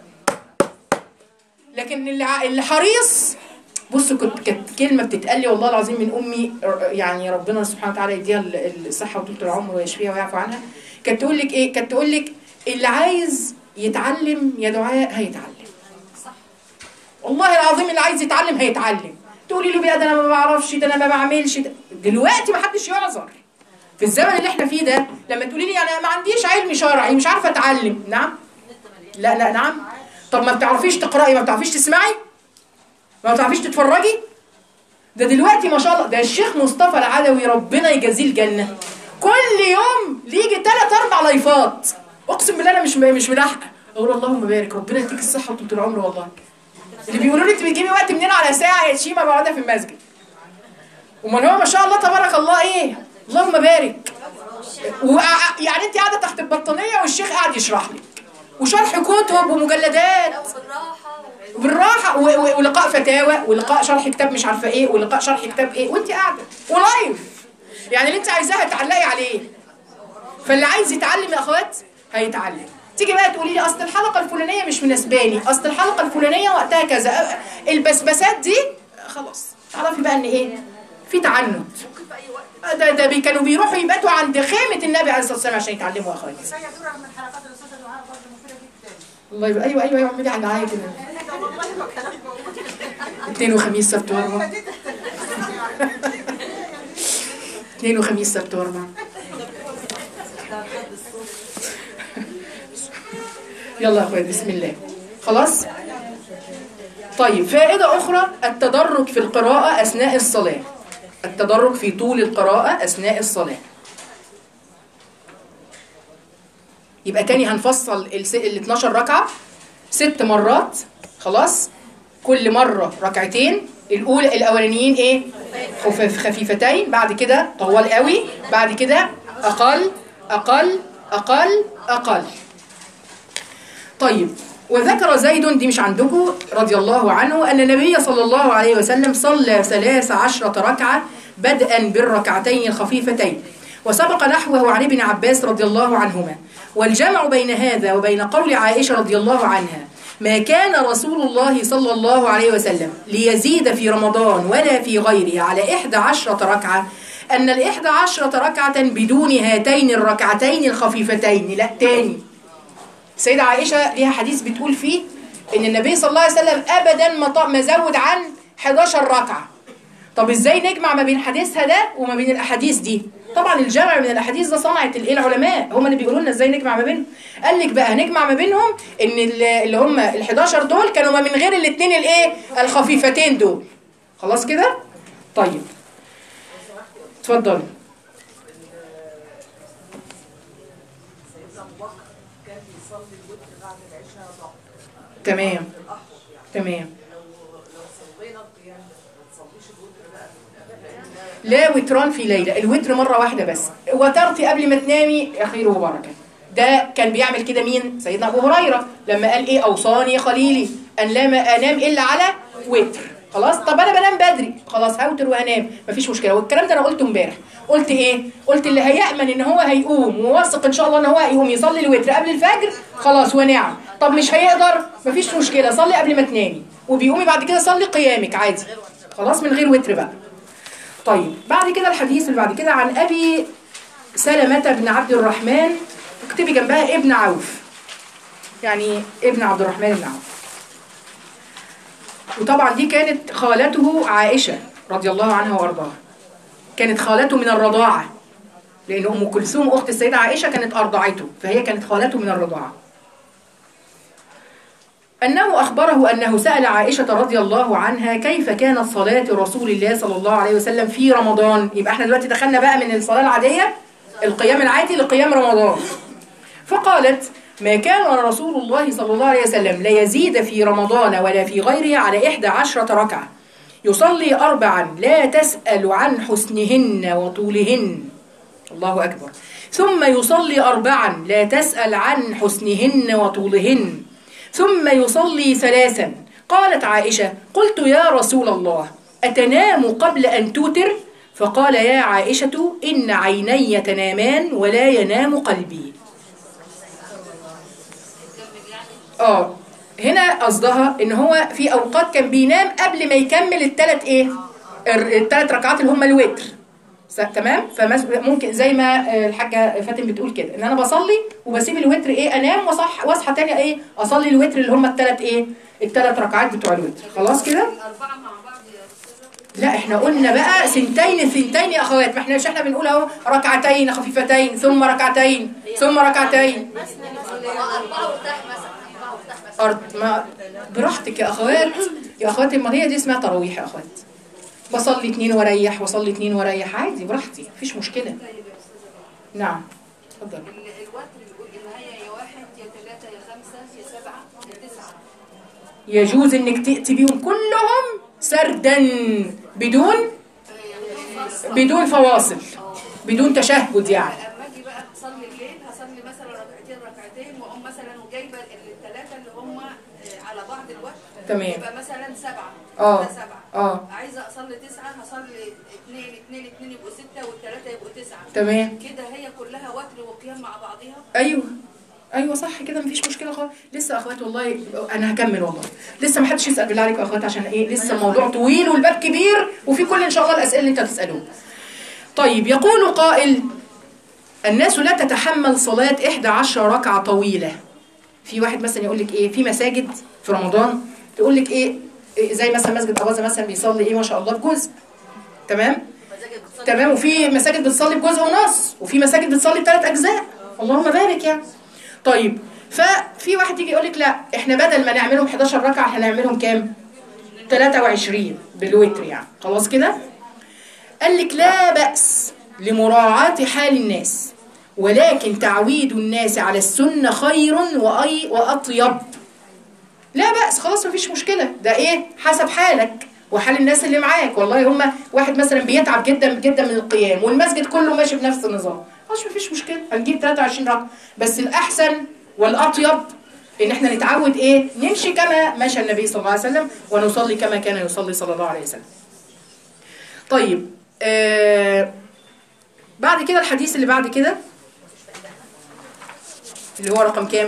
لكن اللي ع- اللي حريص بصوا كنت كانت كلمه بتتقال لي والله العظيم من امي ر- يعني ربنا سبحانه وتعالى يديها ال- الصحه وطول العمر ويشفيها ويعفو عنها كانت تقول لك ايه كانت تقول لك اللي عايز يتعلم يا دعاء هيتعلم والله العظيم اللي عايز يتعلم هيتعلم تقولي له بقى ده انا ما بعرفش ده انا ما بعملش ده. دلوقتي ما حدش يعذر في الزمن اللي احنا فيه ده لما تقولي لي انا ما عنديش علم شرعي مش عارفه اتعلم نعم لا لا نعم طب ما بتعرفيش تقراي ما بتعرفيش تسمعي ما بتعرفيش تتفرجي ده دلوقتي ما شاء الله ده الشيخ مصطفى العدوي ربنا يجازيه الجنه كل يوم ليجي ثلاث اربع لايفات اقسم بالله انا مش مش ملاحقه اقول اللهم بارك ربنا يديك الصحه وطول العمر والله اللي بيقولوا لي انت بتجيبي وقت منين على ساعه يا شيماء بقعدها في المسجد امال هو ما شاء الله تبارك الله ايه اللهم بارك وقع- يعني انت قاعده تحت البطانيه والشيخ قاعد يشرح لك وشرح كتب ومجلدات بالراحه و- و- ولقاء فتاوى ولقاء شرح كتاب مش عارفه ايه ولقاء شرح كتاب ايه وانت قاعده ولايف يعني اللي انت عايزاها تعلقي عليه فاللي عايز يتعلم يا اخوات هيتعلم تيجي بقى تقولي لي اصل الحلقه الفلانيه مش مناسباني اصل الحلقه الفلانيه وقتها كذا البسبسات دي خلاص تعرفي بقى ان ايه في تعنت ده ده بي- كانوا بيروحوا يباتوا عند خيمه النبي عليه الصلاه والسلام عشان يتعلموا يا اخواتي هي دورة من حلقات الاستاذ دعاء برضه مفيدة جدا الله يبقى ايوه ايوه ايوه اعملي على معايا كده ده والله ما كلام موجود اثنين وخميس سبت واربع اثنين وخميس سبت واربع يلا يا اخويا بسم الله خلاص طيب فائدة أخرى التدرج في القراءة أثناء الصلاة التدرج في طول القراءة أثناء الصلاة يبقى تاني هنفصل الس- ال 12 ركعة ست مرات خلاص كل مرة ركعتين الأولى الأولانيين إيه؟ خفاف خفيفتين بعد كده طوال قوي بعد كده أقل أقل أقل أقل طيب وذكر زيد دي مش عندكم رضي الله عنه أن النبي صلى الله عليه وسلم صلى ثلاث عشرة ركعة بدءا بالركعتين الخفيفتين وسبق نحوه عن ابن عباس رضي الله عنهما والجمع بين هذا وبين قول عائشة رضي الله عنها ما كان رسول الله صلى الله عليه وسلم ليزيد في رمضان ولا في غيره على إحدى عشرة ركعة أن الإحدى عشرة ركعة بدون هاتين الركعتين الخفيفتين لا تاني سيدة عائشة ليها حديث بتقول فيه ان النبي صلى الله عليه وسلم ابدا ما ط- ما زود عن 11 ركعة طب ازاي نجمع ما بين حديثها ده وما بين الاحاديث دي طبعا الجمع من الاحاديث ده صنعت الايه العلماء هم اللي بيقولوا لنا ازاي نجمع ما بينهم قال لك بقى نجمع ما بينهم ان ال- اللي هم ال 11 دول كانوا ما من غير الاثنين الايه الخفيفتين دول خلاص كده طيب اتفضلي سيدنا ابو بكر كان بيصلي الوتر بعد العشاء ضعف تمام الاحوط يعني تمام لو لو صلينا القيام ما تصليش الوتر بقى لأن لا وتران في ليلة الوتر مرة واحدة بس وترتي قبل ما تنامي خير وبركة ده كان بيعمل كده مين سيدنا أبو هريرة لما قال إيه أوصاني خليلي أن لا ما أنام إلا على وتر خلاص طب أنا بنام بدري خلاص هوتر وهنام مفيش مشكلة والكلام ده أنا قلته امبارح قلت إيه قلت اللي هيأمن إن هو هيقوم وواثق إن شاء الله إن هو هيقوم يصلي الوتر قبل الفجر خلاص ونعم طب مش هيقدر مفيش مشكلة صلي قبل ما تنامي وبيقومي بعد كده صلي قيامك عادي خلاص من غير وتر بقى طيب بعد كده الحديث اللي بعد كده عن أبي سلمة بن عبد الرحمن اكتبي جنبها ابن عوف يعني ابن عبد الرحمن بن عوف وطبعا دي كانت خالته عائشة رضي الله عنها وارضاها كانت خالته من الرضاعة لأن أم كلثوم أخت السيدة عائشة كانت أرضعته فهي كانت خالته من الرضاعة أنه أخبره أنه سأل عائشة رضي الله عنها كيف كانت صلاة رسول الله صلى الله عليه وسلم في رمضان يبقى احنا دلوقتي دخلنا بقى من الصلاة العادية القيام العادي لقيام رمضان فقالت ما كان رسول الله صلى الله عليه وسلم لا يزيد في رمضان ولا في غيره على إحدى عشرة ركعة يصلي أربعا لا تسأل عن حسنهن وطولهن الله أكبر ثم يصلي أربعا لا تسأل عن حسنهن وطولهن ثم يصلي ثلاثا قالت عائشة قلت يا رسول الله أتنام قبل أن توتر فقال يا عائشة إن عيني تنامان ولا ينام قلبي اه هنا قصدها ان هو في اوقات كان بينام قبل ما يكمل الثلاث ايه الثلاث ركعات اللي هم الوتر س- تمام فممكن زي ما آه، الحاجه فاتن بتقول كده ان انا بصلي وبسيب الوتر ايه انام واصح واصحى تاني ايه اصلي الوتر اللي هم الثلاث ايه الثلاث ركعات بتوع الوتر خلاص كده الأربعة مع بعض يا أستاذة لا احنا قلنا بقى سنتين سنتين يا اخوات ما احنا مش احنا بنقول اهو ركعتين خفيفتين ثم ركعتين ثم ركعتين أربعة وارتاح مثلا أربعة وارتاح مثلا أرض ما براحتك يا اخوات يا اخوات ما هي دي اسمها تراويح يا اخوات بصلي اتنين واريح واصلي اتنين واريح عادي براحتي مفيش مشكله نعم اتفضل ال- الوتر بيقول النهاية يا واحد يا ثلاثة يا خمسة يا سبعة يا تسعة يجوز انك تاتي بيهم كلهم سردا بدون بدون فواصل بدون تشهد يعني اما اجي بقى اصلي الليل هصلي مثلا ركعتين ركعتين واقوم مثلا وجايبه الثلاثه اللي هم آه، على بعض الوقت تمام. يبقى مثلا سبعه اه. ده سبعه اه. عايزه اصلي تسعه هصلي اثنين اثنين اثنين يبقوا سته والثلاثه يبقوا تسعه تمام كده هي كلها وتر وقيام مع بعضها ايوه ايوه صح كده مفيش مشكله خالص لسه يا اخوات والله انا هكمل والله لسه ما حدش يسال بالله عليكم يا اخوات عشان ايه لسه الموضوع طويل والباب كبير وفي كل ان شاء الله الاسئله اللي انت هتسالوها طيب يقول قائل الناس لا تتحمل صلاة 11 ركعة طويلة في واحد مثلا يقول لك ايه في مساجد في رمضان تقول لك ايه إيه زي مثلا مسجد اباظة مثلا بيصلي ايه ما شاء الله بجزء تمام تمام وفي مساجد بتصلي بجزء ونص وفي مساجد بتصلي بثلاث اجزاء اللهم بارك يعني طيب ففي واحد يجي يقول لك لا احنا بدل ما نعملهم 11 ركعه هنعملهم كام 23 بالوتر يعني خلاص كده قال لك لا بأس لمراعاة حال الناس ولكن تعويد الناس على السنة خير وأي وأطيب لا بأس خلاص مفيش مشكلة ده إيه حسب حالك وحال الناس اللي معاك والله هما واحد مثلا بيتعب جدا جدا من القيام والمسجد كله ماشي بنفس النظام خلاص مفيش مشكلة هنجيب 23 رقم بس الأحسن والأطيب إن إحنا نتعود إيه نمشي كما مشى النبي صلى الله عليه وسلم ونصلي كما كان يصلي صلى الله عليه وسلم طيب آه بعد كده الحديث اللي بعد كده اللي هو رقم كام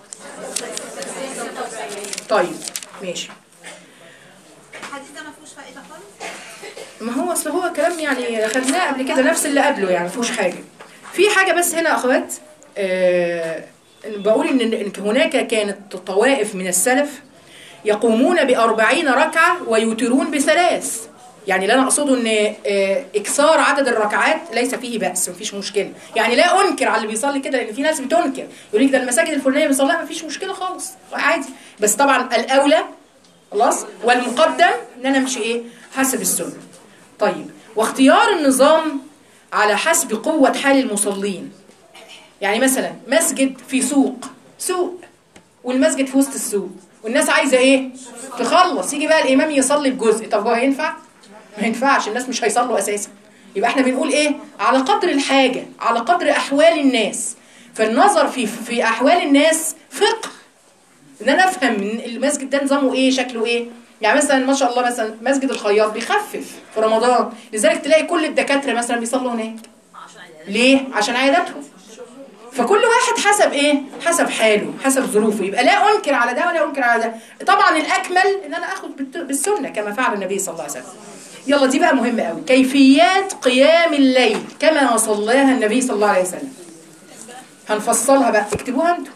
طيب ماشي الحديث ده ما فيهوش فائده خالص ما هو اصل هو كلام يعني خدناه قبل كده نفس اللي قبله يعني ما فيهوش حاجه في حاجه بس هنا يا اخوات آه بقول ان إن هناك كانت طوائف من السلف يقومون بأربعين ركعة ويوترون بثلاث يعني اللي انا اقصده ان آه، اكثار عدد الركعات ليس فيه باس مفيش مشكله يعني لا انكر على اللي بيصلي كده لان في ناس بتنكر يقول لك ده المساجد الفلانيه بيصليها مفيش مشكله خالص عادي بس طبعا الاولى خلاص والمقدم ان انا امشي ايه حسب السنه طيب واختيار النظام على حسب قوه حال المصلين يعني مثلا مسجد في سوق سوق والمسجد في وسط السوق والناس عايزه ايه تخلص يجي بقى الامام يصلي بجزء طب هو هينفع ما ينفعش الناس مش هيصلوا اساسا يبقى احنا بنقول ايه على قدر الحاجه على قدر احوال الناس فالنظر في في احوال الناس فقه ان انا افهم إن المسجد ده نظامه ايه شكله ايه يعني مثلا ما شاء الله مثلا مسجد الخياط بيخفف في رمضان لذلك تلاقي كل الدكاتره مثلا بيصلوا هناك ليه عشان عياداتهم فكل واحد حسب ايه حسب حاله حسب ظروفه يبقى لا انكر على ده ولا انكر على ده طبعا الاكمل ان انا اخد بالت- بالسنه كما فعل النبي صلى الله عليه وسلم يلا دي بقى مهمه قوي كيفيات قيام الليل كما صلاها النبي صلى الله عليه وسلم هنفصلها بقى اكتبوها انتوا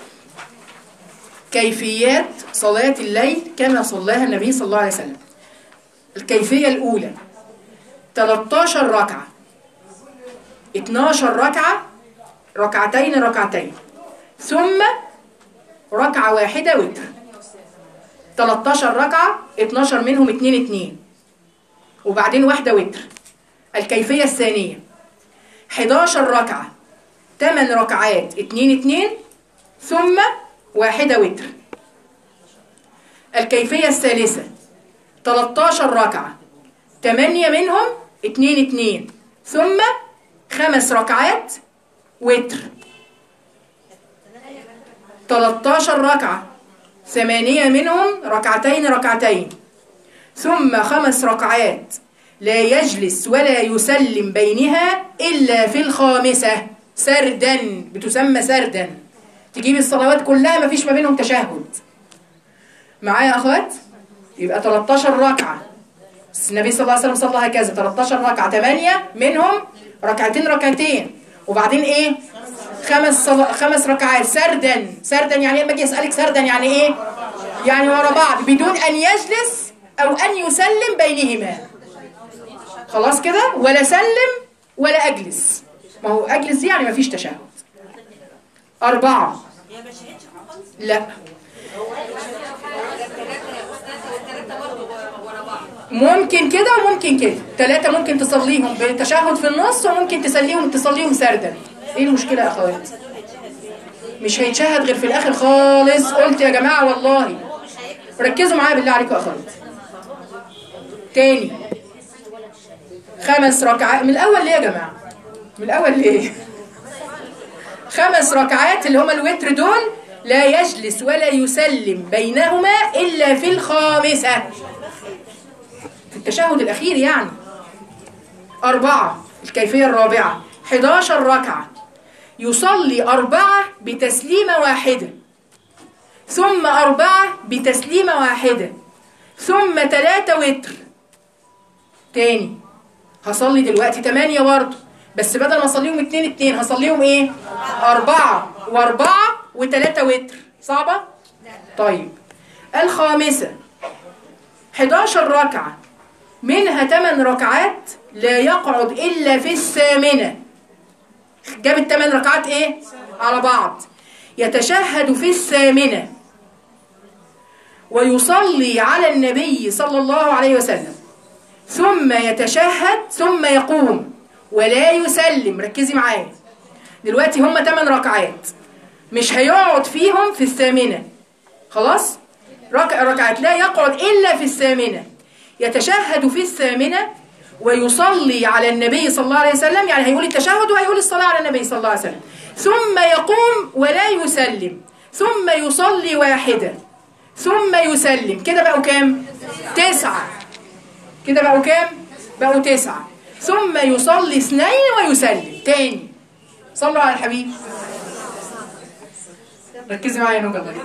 كيفيات صلاة الليل كما صلاها النبي صلى الله عليه وسلم الكيفية الأولى 13 ركعة 12 ركعة ركعتين ركعتين ثم ركعة واحدة وتر 13 ركعة 12 منهم 2 2 وبعدين واحدة وتر الكيفية الثانية 11 ركعة 8 ركعات 2 2 ثم واحدة وتر الكيفية الثالثة 13 ركعة 8 منهم 2 2 ثم خمس ركعات وتر 13 ركعة ثمانية منهم ركعتين ركعتين ثم خمس ركعات لا يجلس ولا يسلم بينها إلا في الخامسة سردا بتسمى سردا تجيب الصلوات كلها مفيش ما بينهم تشهد معايا يا أخوات يبقى 13 ركعة بس النبي صلى الله عليه وسلم صلى هكذا 13 ركعة 8 منهم ركعتين ركعتين وبعدين ايه خمس صل... خمس ركعات سردا سردا يعني ايه لما اجي اسالك سردا يعني ايه يعني ورا بعض بدون ان يجلس او ان يسلم بينهما خلاص كده ولا سلم ولا اجلس ما هو اجلس دي يعني ما فيش تشهد أربعة هي ما شهدش خالص لا ممكن كده وممكن كده ثلاثة ممكن تصليهم بتشهد في النص وممكن تسليهم تصليهم سردا ايه المشكلة يا اخوات مش هيتشهد غير في الاخر خالص قلت يا جماعة والله ركزوا معايا بالله عليكم يا اخوات تاني خمس ركعات من الاول ليه يا جماعة من الاول ليه خمس ركعات اللي هما الوتر دول لا يجلس ولا يسلم بينهما إلا في الخامسة في التشهد الأخير يعني أربعة الكيفية الرابعة 11 ركعة يصلي أربعة بتسليمة واحدة ثم أربعة بتسليمة واحدة ثم ثلاثة وتر تاني هصلي دلوقتي تمانية برضه بس بدل ما اصليهم اتنين اتنين هصليهم ايه اربعة واربعة وتلاتة وتر صعبة طيب الخامسة 11 ركعة منها 8 ركعات لا يقعد الا في الثامنة جاب الثمان ركعات ايه على بعض يتشهد في الثامنة ويصلي على النبي صلى الله عليه وسلم ثم يتشهد ثم يقوم ولا يسلم ركزي معايا دلوقتي هم 8 ركعات مش هيقعد فيهم في الثامنة خلاص ركع ركعات لا يقعد إلا في الثامنة يتشهد في الثامنة ويصلي على النبي صلى الله عليه وسلم يعني هيقول التشهد وهيقول الصلاة على النبي صلى الله عليه وسلم ثم يقوم ولا يسلم ثم يصلي واحدة ثم يسلم كده بقوا كام تسعة كده بقوا كام بقوا تسعة ثم يصلي اثنين ويسلم تاني صلوا على الحبيب ركزي معايا يا نوجا الله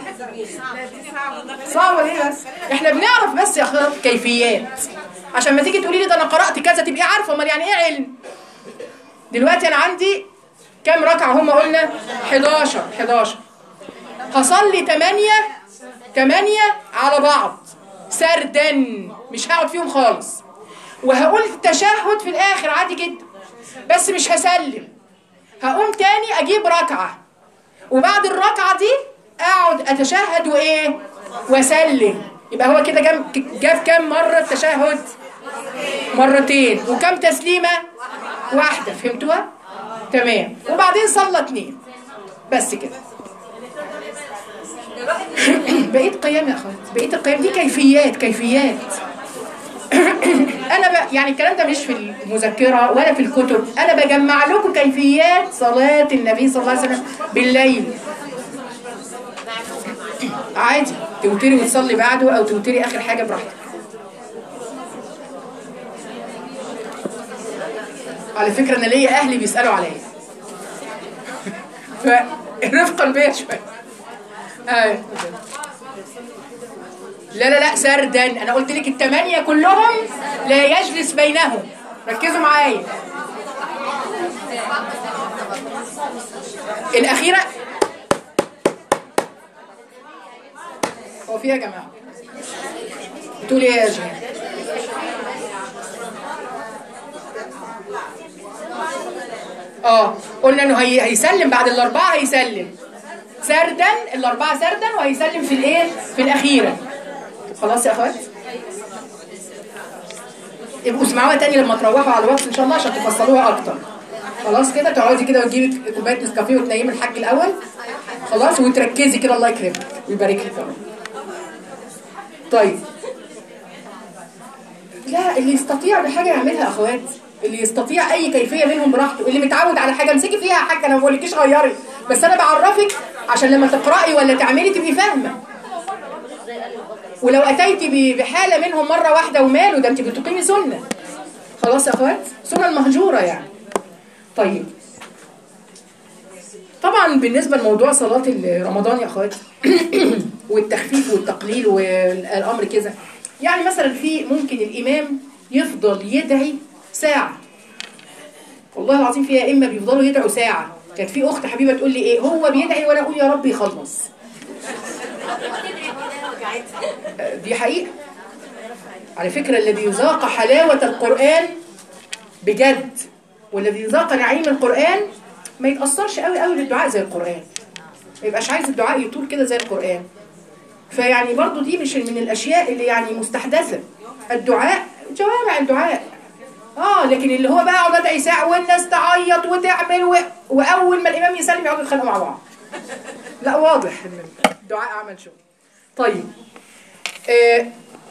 صعبة ليه بس احنا بنعرف بس يا اخوات كيفيات عشان ما تيجي تقولي لي ده انا قرأت كذا تبقي عارفة امال يعني ايه علم دلوقتي انا عندي كام ركعة هم قلنا 11 11 هصلي 8 8 على بعض سردا مش هقعد فيهم خالص وهقول التشهد في الاخر عادي جدا بس مش هسلم هقوم تاني اجيب ركعه وبعد الركعه دي اقعد اتشهد وايه واسلم يبقى هو كده جاب جاب كام مره التشهد مرتين وكم تسليمه واحده فهمتوها تمام وبعدين صلى اتنين بس كده بقيت قيام يا اخوات بقيت القيام دي كيفيات كيفيات انا ب... يعني الكلام ده مش في المذكره ولا في الكتب انا بجمع لكم كيفيات صلاه النبي صلى الله عليه وسلم بالليل عادي توتري وتصلي بعده او توتري اخر حاجه براحتك على فكره انا ليا اهلي بيسالوا عليا فرفقا بيا شويه ايوه لا لا لا سردا انا قلت لك الثمانيه كلهم لا يجلس بينهم ركزوا معايا الاخيره هو فيها يا جماعه بتقول ايه يا جماعه اه قلنا انه هي هيسلم بعد الاربعه هيسلم سردا الاربعه سردا وهيسلم في الايه في الاخيره خلاص يا اخوات يبقوا اسمعوها تاني لما تروحوا على الوقت ان شاء الله عشان تفصلوها اكتر خلاص كده تقعدي كده وتجيبي كوبايه نسكافيه وتنيمي الحاج الاول خلاص وتركزي كده الله يكرمك ويبارك لك يا رب طيب لا اللي يستطيع بحاجه يعملها يا اخوات اللي يستطيع اي كيفيه منهم براحته اللي متعود على حاجه امسكي فيها يا حاجه انا ما بقولكيش غيري بس انا بعرفك عشان لما تقراي ولا تعملي تبقي فاهمه ولو اتيتي ب- بحاله منهم مره واحده وماله ده انت بتقيمي سنه خلاص يا اخوات سنه المهجوره يعني طيب طبعا بالنسبه لموضوع صلاه رمضان يا اخوات والتخفيف والتقليل والامر كذا يعني مثلا في ممكن الامام يفضل يدعي ساعه والله العظيم في ائمه بيفضلوا يدعوا ساعه كانت في اخت حبيبه تقول لي ايه هو بيدعي وانا اقول يا رب يخلص دي حقيقة على فكرة الذي يذاق حلاوة القرآن بجد والذي يذاق نعيم القرآن ما يتأثرش قوي قوي بالدعاء زي القرآن ما يبقاش عايز الدعاء يطول كده زي القرآن فيعني برضو دي مش من الأشياء اللي يعني مستحدثة الدعاء جوامع الدعاء اه لكن اللي هو بقى اقعد ادعي ساعة والناس تعيط وتعمل و... واول ما الامام يسلم يقعدوا يتخانقوا مع بعض لا واضح ان الدعاء عمل شغل طيب آه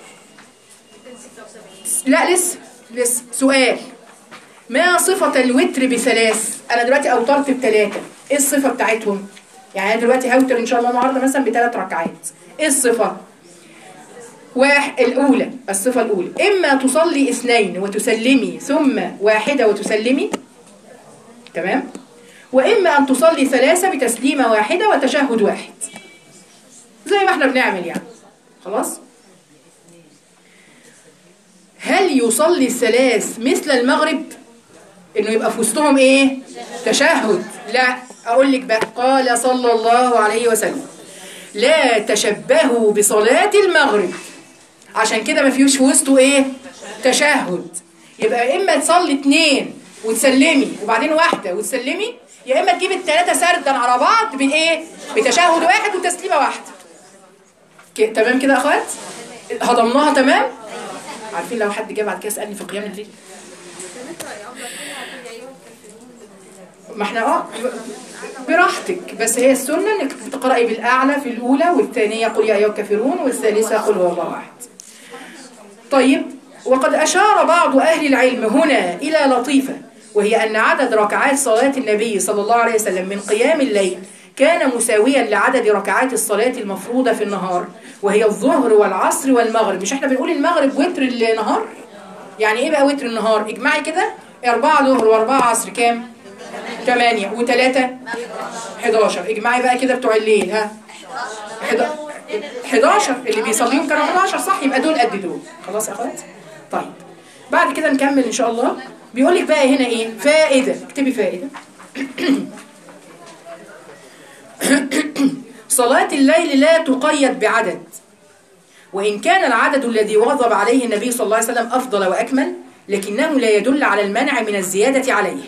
لا لسه لسه سؤال ما صفة الوتر بثلاث أنا دلوقتي أوترت بثلاثة إيه الصفة بتاعتهم يعني أنا دلوقتي هوتر إن شاء الله النهاردة مثلا بثلاث ركعات إيه الصفة واحد الأولى الصفة الأولى إما تصلي اثنين وتسلمي ثم واحدة وتسلمي تمام وإما أن تصلي ثلاثة بتسليمة واحدة وتشهد واحد زي ما احنا بنعمل يعني خلاص هل يصلي الثلاث مثل المغرب انه يبقى في وسطهم ايه تشهد لا اقول لك بقى قال صلى الله عليه وسلم لا تشبهوا بصلاة المغرب عشان كده ما فيهوش في وسطه ايه تشهد يبقى يا اما تصلي اتنين وتسلمي وبعدين واحدة وتسلمي يا اما تجيب الثلاثة سردا على بعض بايه بتشهد واحد وتسليمة واحدة ك- تمام كده يا اخوات هضمناها تمام عارفين لو حد جه بعد كده سالني في قيام الليل ما احنا اه براحتك بس هي السنه انك تقراي بالاعلى في الاولى والثانيه قل يا ايها الكافرون والثالثه قل هو الله احد طيب وقد أشار بعض أهل العلم هنا إلى لطيفة وهي أن عدد ركعات صلاة النبي صلى الله عليه وسلم من قيام الليل كان مساويا لعدد ركعات الصلاة المفروضة في النهار وهي الظهر والعصر والمغرب مش احنا بنقول المغرب وتر النهار يعني ايه بقى وتر النهار اجمعي كده أربعة ظهر وأربعة عصر كام ثمانية وثلاثة 11 اجمعي بقى كده بتوع الليل ها 11 اللي بيصليهم كانوا 11 صح يبقى دول قد دول خلاص يا اخوات طيب بعد كده نكمل ان شاء الله بيقول لك بقى هنا ايه فائده اكتبي فائده صلاة الليل لا تقيد بعدد وإن كان العدد الذي واظب عليه النبي صلى الله عليه وسلم أفضل وأكمل لكنه لا يدل على المنع من الزيادة عليه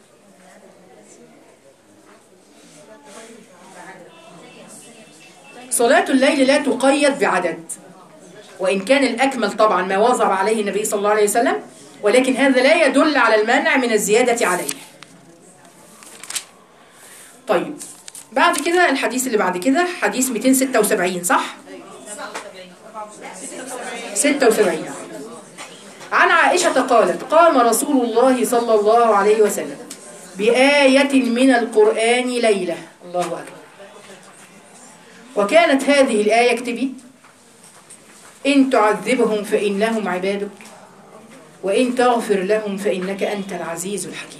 صلاة الليل لا تقيد بعدد وإن كان الأكمل طبعا ما واظب عليه النبي صلى الله عليه وسلم ولكن هذا لا يدل على المنع من الزيادة عليه طيب بعد كده الحديث اللي بعد كده حديث 276 صح؟ 76 عن عائشة قالت قام رسول الله صلى الله عليه وسلم بآية من القرآن ليلة الله أكبر وكانت هذه الآية اكتبي إن تعذبهم فإنهم عبادك وإن تغفر لهم فإنك أنت العزيز الحكيم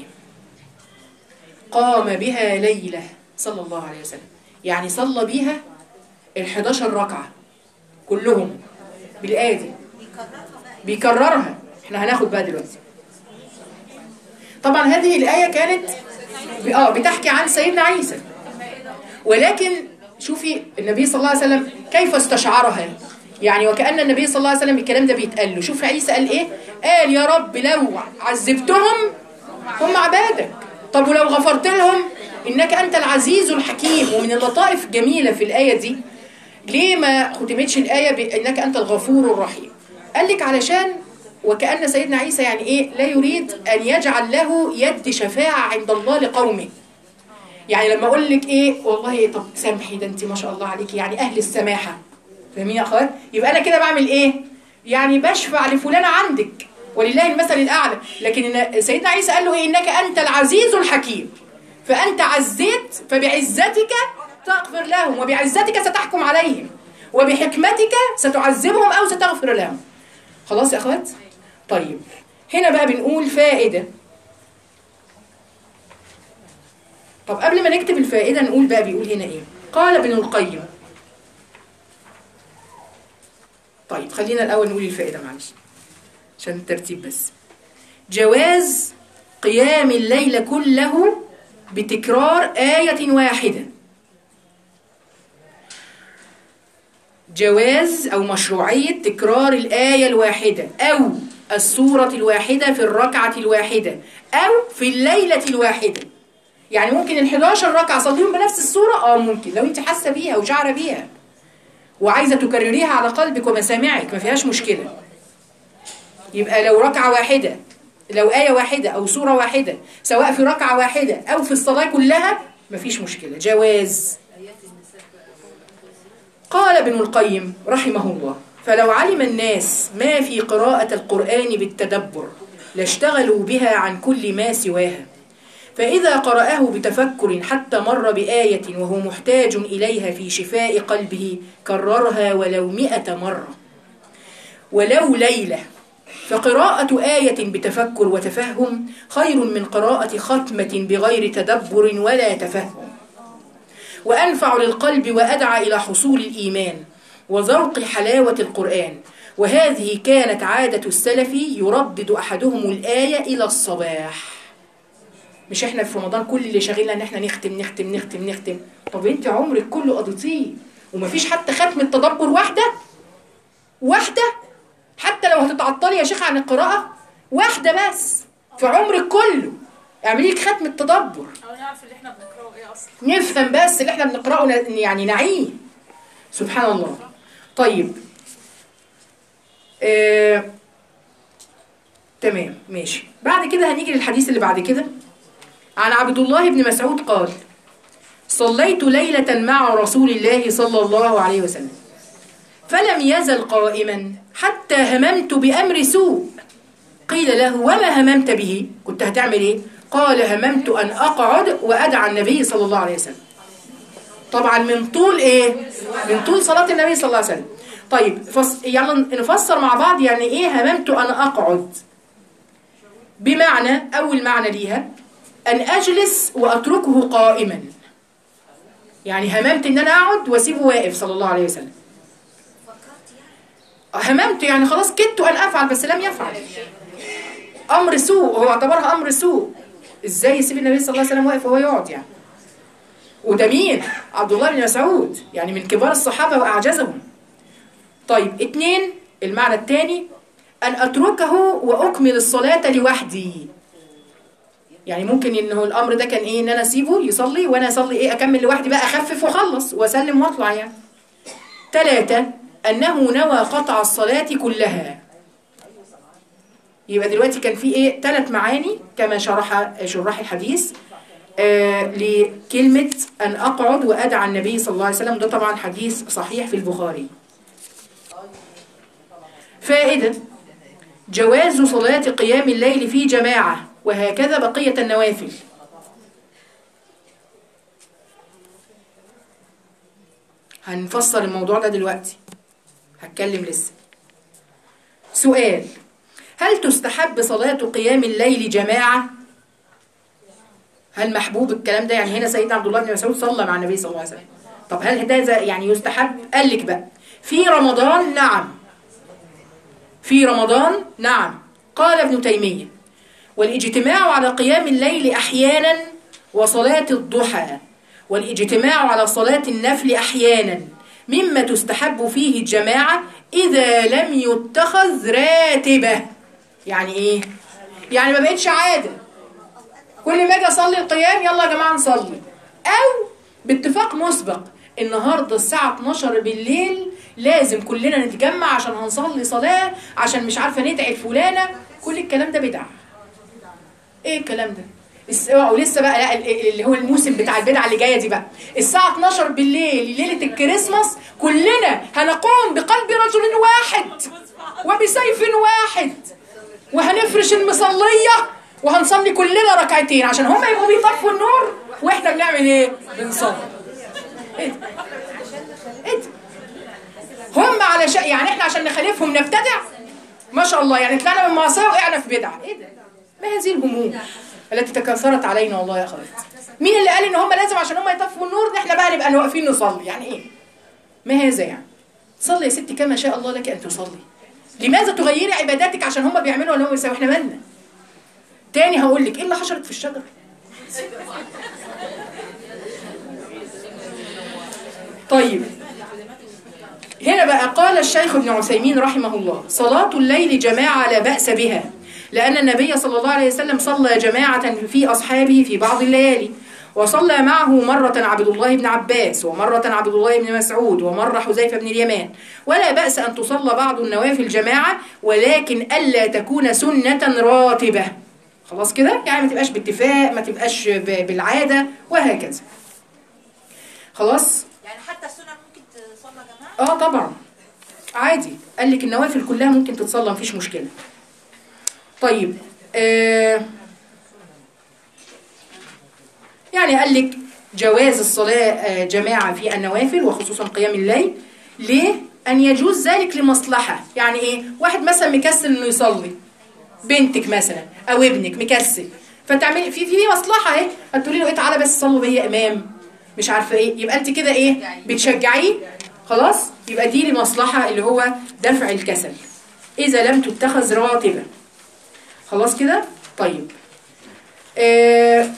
قام بها ليلة صلى الله عليه وسلم يعني صلى بها ال11 ركعة كلهم بالآية دي بيكررها احنا هناخد بقى دلوقتي طبعا هذه الآية كانت ب- اه بتحكي عن سيدنا عيسى ولكن شوفي النبي صلى الله عليه وسلم كيف استشعرها يعني وكأن النبي صلى الله عليه وسلم الكلام ده بيتقال له شوف عيسى قال ايه قال يا رب لو عذبتهم هم عبادك طب ولو غفرت لهم انك انت العزيز الحكيم ومن اللطائف جميلة في الآية دي ليه ما ختمتش الآية بأنك أنت الغفور الرحيم قال لك علشان وكأن سيدنا عيسى يعني إيه لا يريد أن يجعل له يد شفاعة عند الله لقومه يعني لما أقول لك إيه والله طب سامحي ده أنت ما شاء الله عليكي يعني أهل السماحة فاهمين يا أخوات يبقى أنا كده بعمل إيه يعني بشفع لفلانة عندك ولله المثل الأعلى لكن إن سيدنا عيسى قال له إيه إنك أنت العزيز الحكيم فأنت عزيت فبعزتك تغفر لهم وبعزتك ستحكم عليهم وبحكمتك ستعذبهم أو ستغفر لهم خلاص يا أخوات طيب هنا بقى بنقول فائدة طب قبل ما نكتب الفائدة نقول بقى بيقول هنا إيه قال ابن القيم طيب خلينا الأول نقول الفائدة معلش عشان الترتيب بس جواز قيام الليل كله بتكرار آية واحدة جواز أو مشروعية تكرار الآية الواحدة أو السورة الواحدة في الركعة الواحدة أو في الليلة الواحدة يعني ممكن ال 11 ركعة صليهم بنفس السورة اه ممكن لو انت حاسة بيها وشعرة بيها وعايزة تكرريها على قلبك ومسامعك ما فيهاش مشكلة يبقى لو ركعة واحدة لو آية واحدة أو سورة واحدة سواء في ركعة واحدة أو في الصلاة كلها مفيش مشكلة جواز قال ابن القيم رحمه الله فلو علم الناس ما في قراءة القرآن بالتدبر لاشتغلوا بها عن كل ما سواها فإذا قرأه بتفكر حتى مر بآية وهو محتاج إليها في شفاء قلبه كررها ولو مئة مرة ولو ليلة فقراءة آية بتفكر وتفهم خير من قراءة ختمة بغير تدبر ولا تفهم وأنفع للقلب وأدعى إلى حصول الإيمان وذوق حلاوة القرآن وهذه كانت عادة السلف يردد أحدهم الآية إلى الصباح مش احنا في رمضان كل اللي شاغلنا ان احنا نختم نختم نختم نختم طب انت عمرك كله قضيتيه ومفيش حتى ختم التدبر واحدة واحدة حتى لو هتتعطلي يا شيخ عن القراءة واحدة بس في عمرك كله اعملي لك ختم التدبر او نعرف اللي احنا بنقراه ايه اصلا نفهم بس اللي احنا بنقراه ن- يعني نعيه سبحان الله طيب آه... تمام ماشي بعد كده هنيجي للحديث اللي بعد كده عن عبد الله بن مسعود قال صليت ليلة مع رسول الله صلى الله عليه وسلم فلم يزل قائما حتى هممت بأمر سوء قيل له وما هممت به كنت هتعمل ايه قال هممت أن أقعد وأدعى النبي صلى الله عليه وسلم طبعا من طول ايه من طول صلاة النبي صلى الله عليه وسلم طيب فص... يلا نفسر مع بعض يعني ايه هممت أن أقعد بمعنى أول معنى ليها أن أجلس وأتركه قائما يعني هممت إن أنا أقعد وأسيبه واقف صلى الله عليه وسلم هممت يعني خلاص كدت أن أفعل بس لم يفعل أمر سوء هو اعتبرها أمر سوء إزاي يسيب النبي صلى الله عليه وسلم واقف وهو يقعد يعني وده مين؟ عبد الله بن مسعود يعني من كبار الصحابة وأعجزهم طيب اتنين المعنى الثاني أن أتركه وأكمل الصلاة لوحدي يعني ممكن انه الامر ده كان ايه ان انا اسيبه يصلي وانا اصلي ايه اكمل لوحدي بقى اخفف واخلص واسلم واطلع يعني ثلاثة انه نوى قطع الصلاة كلها يبقى دلوقتي كان في ايه ثلاث معاني كما شرح شراح الحديث آه لكلمة أن أقعد وأدعى النبي صلى الله عليه وسلم ده طبعا حديث صحيح في البخاري فائدة جواز صلاة قيام الليل في جماعة وهكذا بقية النوافل هنفسر الموضوع ده دلوقتي هتكلم لسه سؤال هل تستحب صلاة قيام الليل جماعة؟ هل محبوب الكلام ده يعني هنا سيدنا عبد الله بن مسعود صلى مع النبي صلى الله عليه وسلم طب هل ده زي- يعني يستحب؟ قال لك بقى في رمضان نعم في رمضان نعم قال ابن تيمية والاجتماع على قيام الليل أحيانا وصلاة الضحى والاجتماع على صلاة النفل أحيانا مما تستحب فيه الجماعة إذا لم يتخذ راتبة يعني إيه؟ يعني ما بقتش عادة كل ما اجي اصلي القيام يلا يا جماعه نصلي او باتفاق مسبق النهارده الساعه 12 بالليل لازم كلنا نتجمع عشان هنصلي صلاه عشان مش عارفه ندعي فلانه كل الكلام ده بدعه ايه الكلام ده الس- ولسه بقى لا ال- اللي هو الموسم بتاع البدعه اللي جايه دي بقى الساعه 12 بالليل ليله الكريسماس كلنا هنقوم بقلب رجل واحد وبسيف واحد وهنفرش المصليه وهنصلي كلنا ركعتين عشان هم يبقوا بيطفوا النور واحنا بنعمل ايه بنصلي ايه ده ايه ده هم علشان يعني احنا عشان نخالفهم نبتدع ما شاء الله يعني طلعنا من معصيه وقعنا في بدعه ايه ده ما هذه الهموم التي تكاثرت علينا والله يا اخوات مين اللي قال ان هم لازم عشان هم يطفوا النور احنا بقى نبقى واقفين نصلي يعني ايه ما هذا يعني صلي يا ستي كما شاء الله لك ان تصلي لماذا تغيري عباداتك عشان هم بيعملوا ولا هم بيسووا احنا مالنا تاني هقول لك ايه اللي حشرت في الشجره طيب هنا بقى قال الشيخ ابن عثيمين رحمه الله صلاة الليل جماعة لا بأس بها لأن النبي صلى الله عليه وسلم صلى جماعة في أصحابه في بعض الليالي وصلى معه مرة عبد الله بن عباس ومرة عبد الله بن مسعود ومرة حذيفة بن اليمان ولا بأس أن تصلى بعض النوافل جماعة ولكن ألا تكون سنة راتبة خلاص كده يعني ما تبقاش باتفاق ما تبقاش ب- بالعادة وهكذا خلاص يعني حتى السنن ممكن تصلى جماعه اه طبعا عادي قال لك النوافل كلها ممكن تتصلى مفيش مشكلة طيب آه يعني قال لك جواز الصلاة آه، جماعة في النوافل وخصوصا قيام الليل ليه؟ أن يجوز ذلك لمصلحة يعني إيه؟ واحد مثلا مكسل إنه يصلي بنتك مثلا أو ابنك مكسل فتعملي في في مصلحة إيه؟ هتقولي له إيه تعالى بس صلوا بيا إمام مش عارفة إيه يبقى أنت كده إيه؟ بتشجعيه خلاص؟ يبقى دي لمصلحة اللي هو دفع الكسل إذا لم تتخذ راتبة خلاص كده؟ طيب آه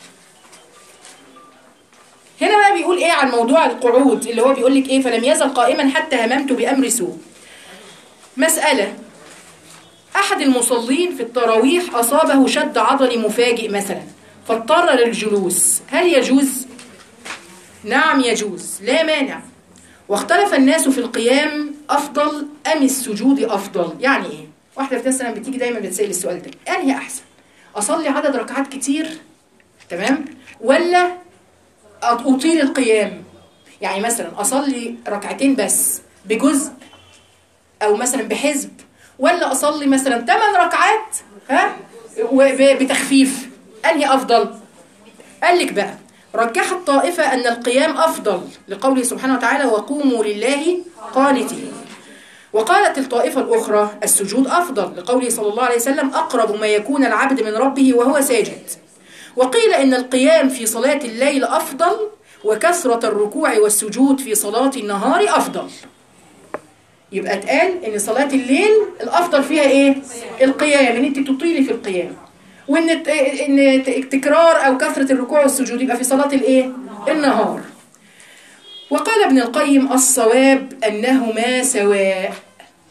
هنا بقى بيقول ايه عن موضوع القعود اللي هو بيقول لك ايه فلم يزل قائما حتى هممت بامر سوء مسألة احد المصلين في التراويح اصابه شد عضلي مفاجئ مثلا فاضطر للجلوس هل يجوز نعم يجوز لا مانع واختلف الناس في القيام افضل ام السجود افضل يعني ايه واحده في مثلا بتيجي دايما بتسال السؤال ده انهي احسن اصلي عدد ركعات كتير تمام ولا أطيل القيام يعني مثلا أصلي ركعتين بس بجزء أو مثلا بحزب ولا أصلي مثلا 8 ركعات ها وب- بتخفيف أنهي أفضل قال لك بقى رجحت طائفة أن القيام أفضل لقوله سبحانه وتعالى وقوموا لله قانتين وقالت الطائفة الأخرى السجود أفضل لقوله صلى الله عليه وسلم أقرب ما يكون العبد من ربه وهو ساجد وقيل إن القيام في صلاة الليل أفضل وكثرة الركوع والسجود في صلاة النهار أفضل يبقى اتقال إن صلاة الليل الأفضل فيها إيه؟ القيام إن أنت تطيلي في القيام وإن الت- إن ت- تكرار أو كثرة الركوع والسجود يبقى في صلاة الإيه؟ النهار وقال ابن القيم الصواب أنهما سواء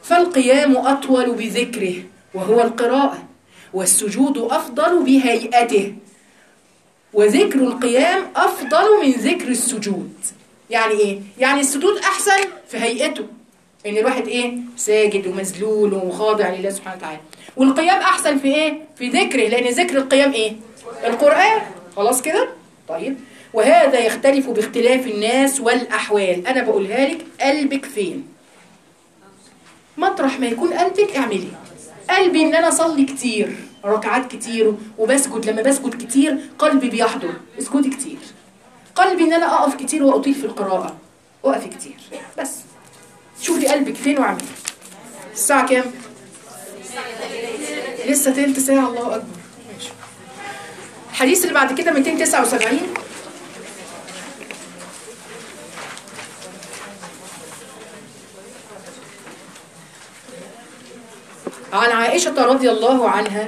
فالقيام أطول بذكره وهو القراءة والسجود أفضل بهيئته وذكر القيام أفضل من ذكر السجود يعني إيه؟ يعني السجود أحسن في هيئته إن الواحد إيه؟ ساجد ومذلول وخاضع لله سبحانه وتعالى والقيام أحسن في إيه؟ في ذكره لأن ذكر القيام إيه؟ القرآن خلاص كده؟ طيب وهذا يختلف باختلاف الناس والأحوال أنا بقولها لك قلبك فين مطرح ما يكون قلبك اعملي قلبي ان انا اصلي كتير ركعات كتير وبسجد لما بسجد كتير قلبي بيحضر اسجدي كتير قلبي ان انا اقف كتير واطيل في القراءه اقفي كتير بس شوفي قلبك فين واعملي الساعه كام لسه تلت ساعه الله اكبر ماشي الحديث اللي بعد كده 279 عن عائشة رضي الله عنها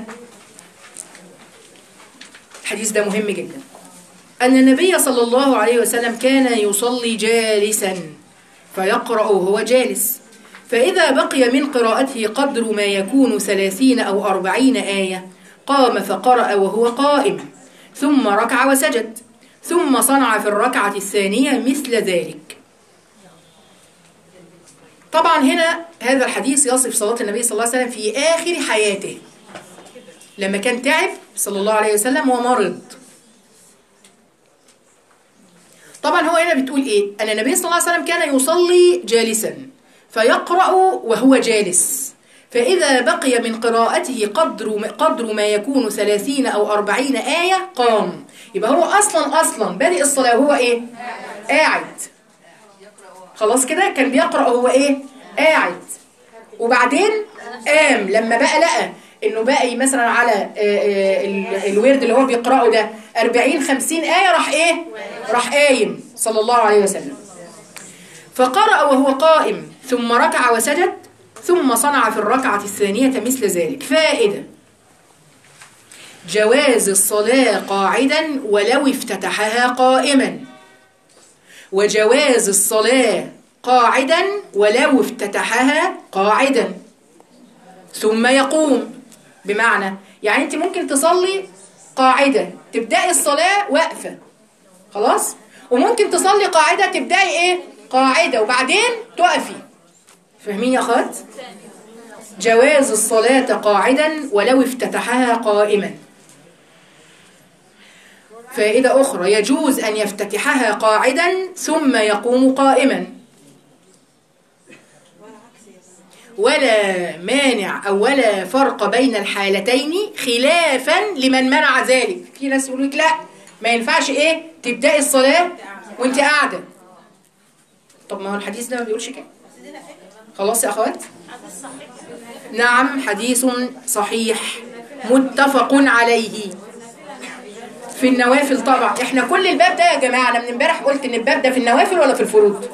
الحديث ده مهم جدا أن النبي صلى الله عليه وسلم كان يصلي جالسا فيقرأ وهو جالس فإذا بقي من قراءته قدر ما يكون ثلاثين أو أربعين آية قام فقرأ وهو قائم ثم ركع وسجد ثم صنع في الركعة الثانية مثل ذلك طبعا هنا هذا الحديث يصف صلاة النبي صلى الله عليه وسلم في آخر حياته لما كان تعب صلى الله عليه وسلم ومرض طبعا هو هنا بتقول ايه ان النبي صلى الله عليه وسلم كان يصلي جالسا فيقرأ وهو جالس فإذا بقي من قراءته قدر قدر ما يكون ثلاثين أو أربعين آية قام يبقى هو أصلا أصلا بادئ الصلاة وهو إيه؟ قاعد خلاص كده كان بيقرأ وهو إيه؟ قاعد وبعدين قام لما بقى لقى انه باقي مثلا على آه، آه، ال- الورد اللي هو بيقرأه ده 40 50 آية راح ايه راح قايم صلى الله عليه وسلم فقرأ وهو قائم ثم ركع وسجد ثم صنع في الركعة الثانية مثل ذلك فائدة جواز الصلاة قاعدا ولو افتتحها قائما وجواز الصلاة قاعدا ولو افتتحها قاعدا ثم يقوم بمعنى يعني انت ممكن تصلي قاعدة تبدأي الصلاة واقفة خلاص وممكن تصلي قاعدة تبدأي ايه قاعدة وبعدين تقفي فاهمين يا اخوات جواز الصلاة قاعدا ولو افتتحها قائما فائدة أخرى يجوز أن يفتتحها قاعدا ثم يقوم قائما ولا مانع أو ولا فرق بين الحالتين خلافا لمن منع ذلك في ناس يقول لك لا ما ينفعش ايه تبدأي الصلاة وانت قاعدة طب ما هو الحديث ده ما بيقولش كده خلاص يا أخوات نعم حديث صحيح متفق عليه في النوافل طبعا احنا كل الباب ده يا جماعة انا من امبارح قلت ان الباب ده في النوافل ولا في الفروض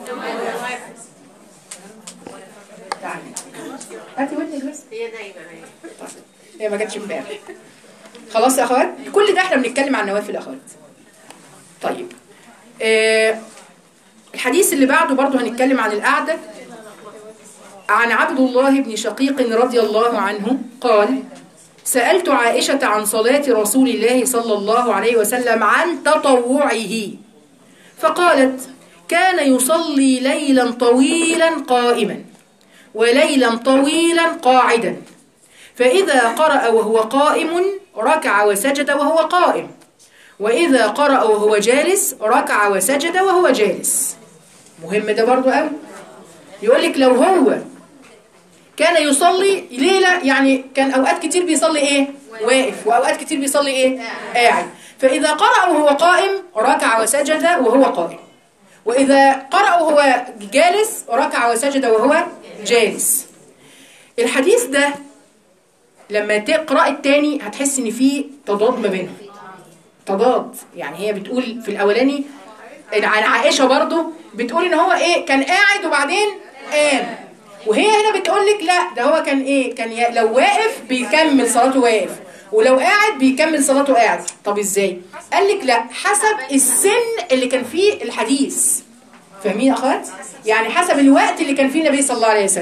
تعالي هاتي ودنك بس هي دايما هي ما جاتش امبارح خلاص يا اخوات كل ده احنا بنتكلم عن نوافل يا اخوات طيب آه الحديث اللي بعده برضو هنتكلم عن القعدة عن عبد الله بن شقيق رضي الله عنه قال سألت عائشة عن صلاة رسول الله صلى الله عليه وسلم عن تطوعه فقالت كان يصلي ليلا طويلا قائما وليلا طويلا قاعدا فإذا قرأ وهو قائم ركع وسجد وهو قائم وإذا قرأ وهو جالس ركع وسجد وهو جالس مهم ده برضو قوي يقول لك لو هو كان يصلي ليلة يعني كان أوقات كتير بيصلي إيه واقف وأوقات كتير بيصلي إيه قاعد فإذا قرأ وهو قائم ركع وسجد وهو قائم وإذا قرأ وهو جالس ركع وسجد وهو جالس الحديث ده لما تقرأ التاني هتحس ان في تضاد ما بينهم تضاد يعني هي بتقول في الاولاني عن عائشة برضو بتقول ان هو ايه كان قاعد وبعدين قام وهي هنا بتقول لك لا ده هو كان ايه كان ي- لو واقف بيكمل صلاته واقف ولو قاعد بيكمل صلاته قاعد طب ازاي قال لك لا حسب السن اللي كان فيه الحديث فاهمين يا اخوات يعني حسب الوقت اللي كان فيه النبي صلى الله عليه وسلم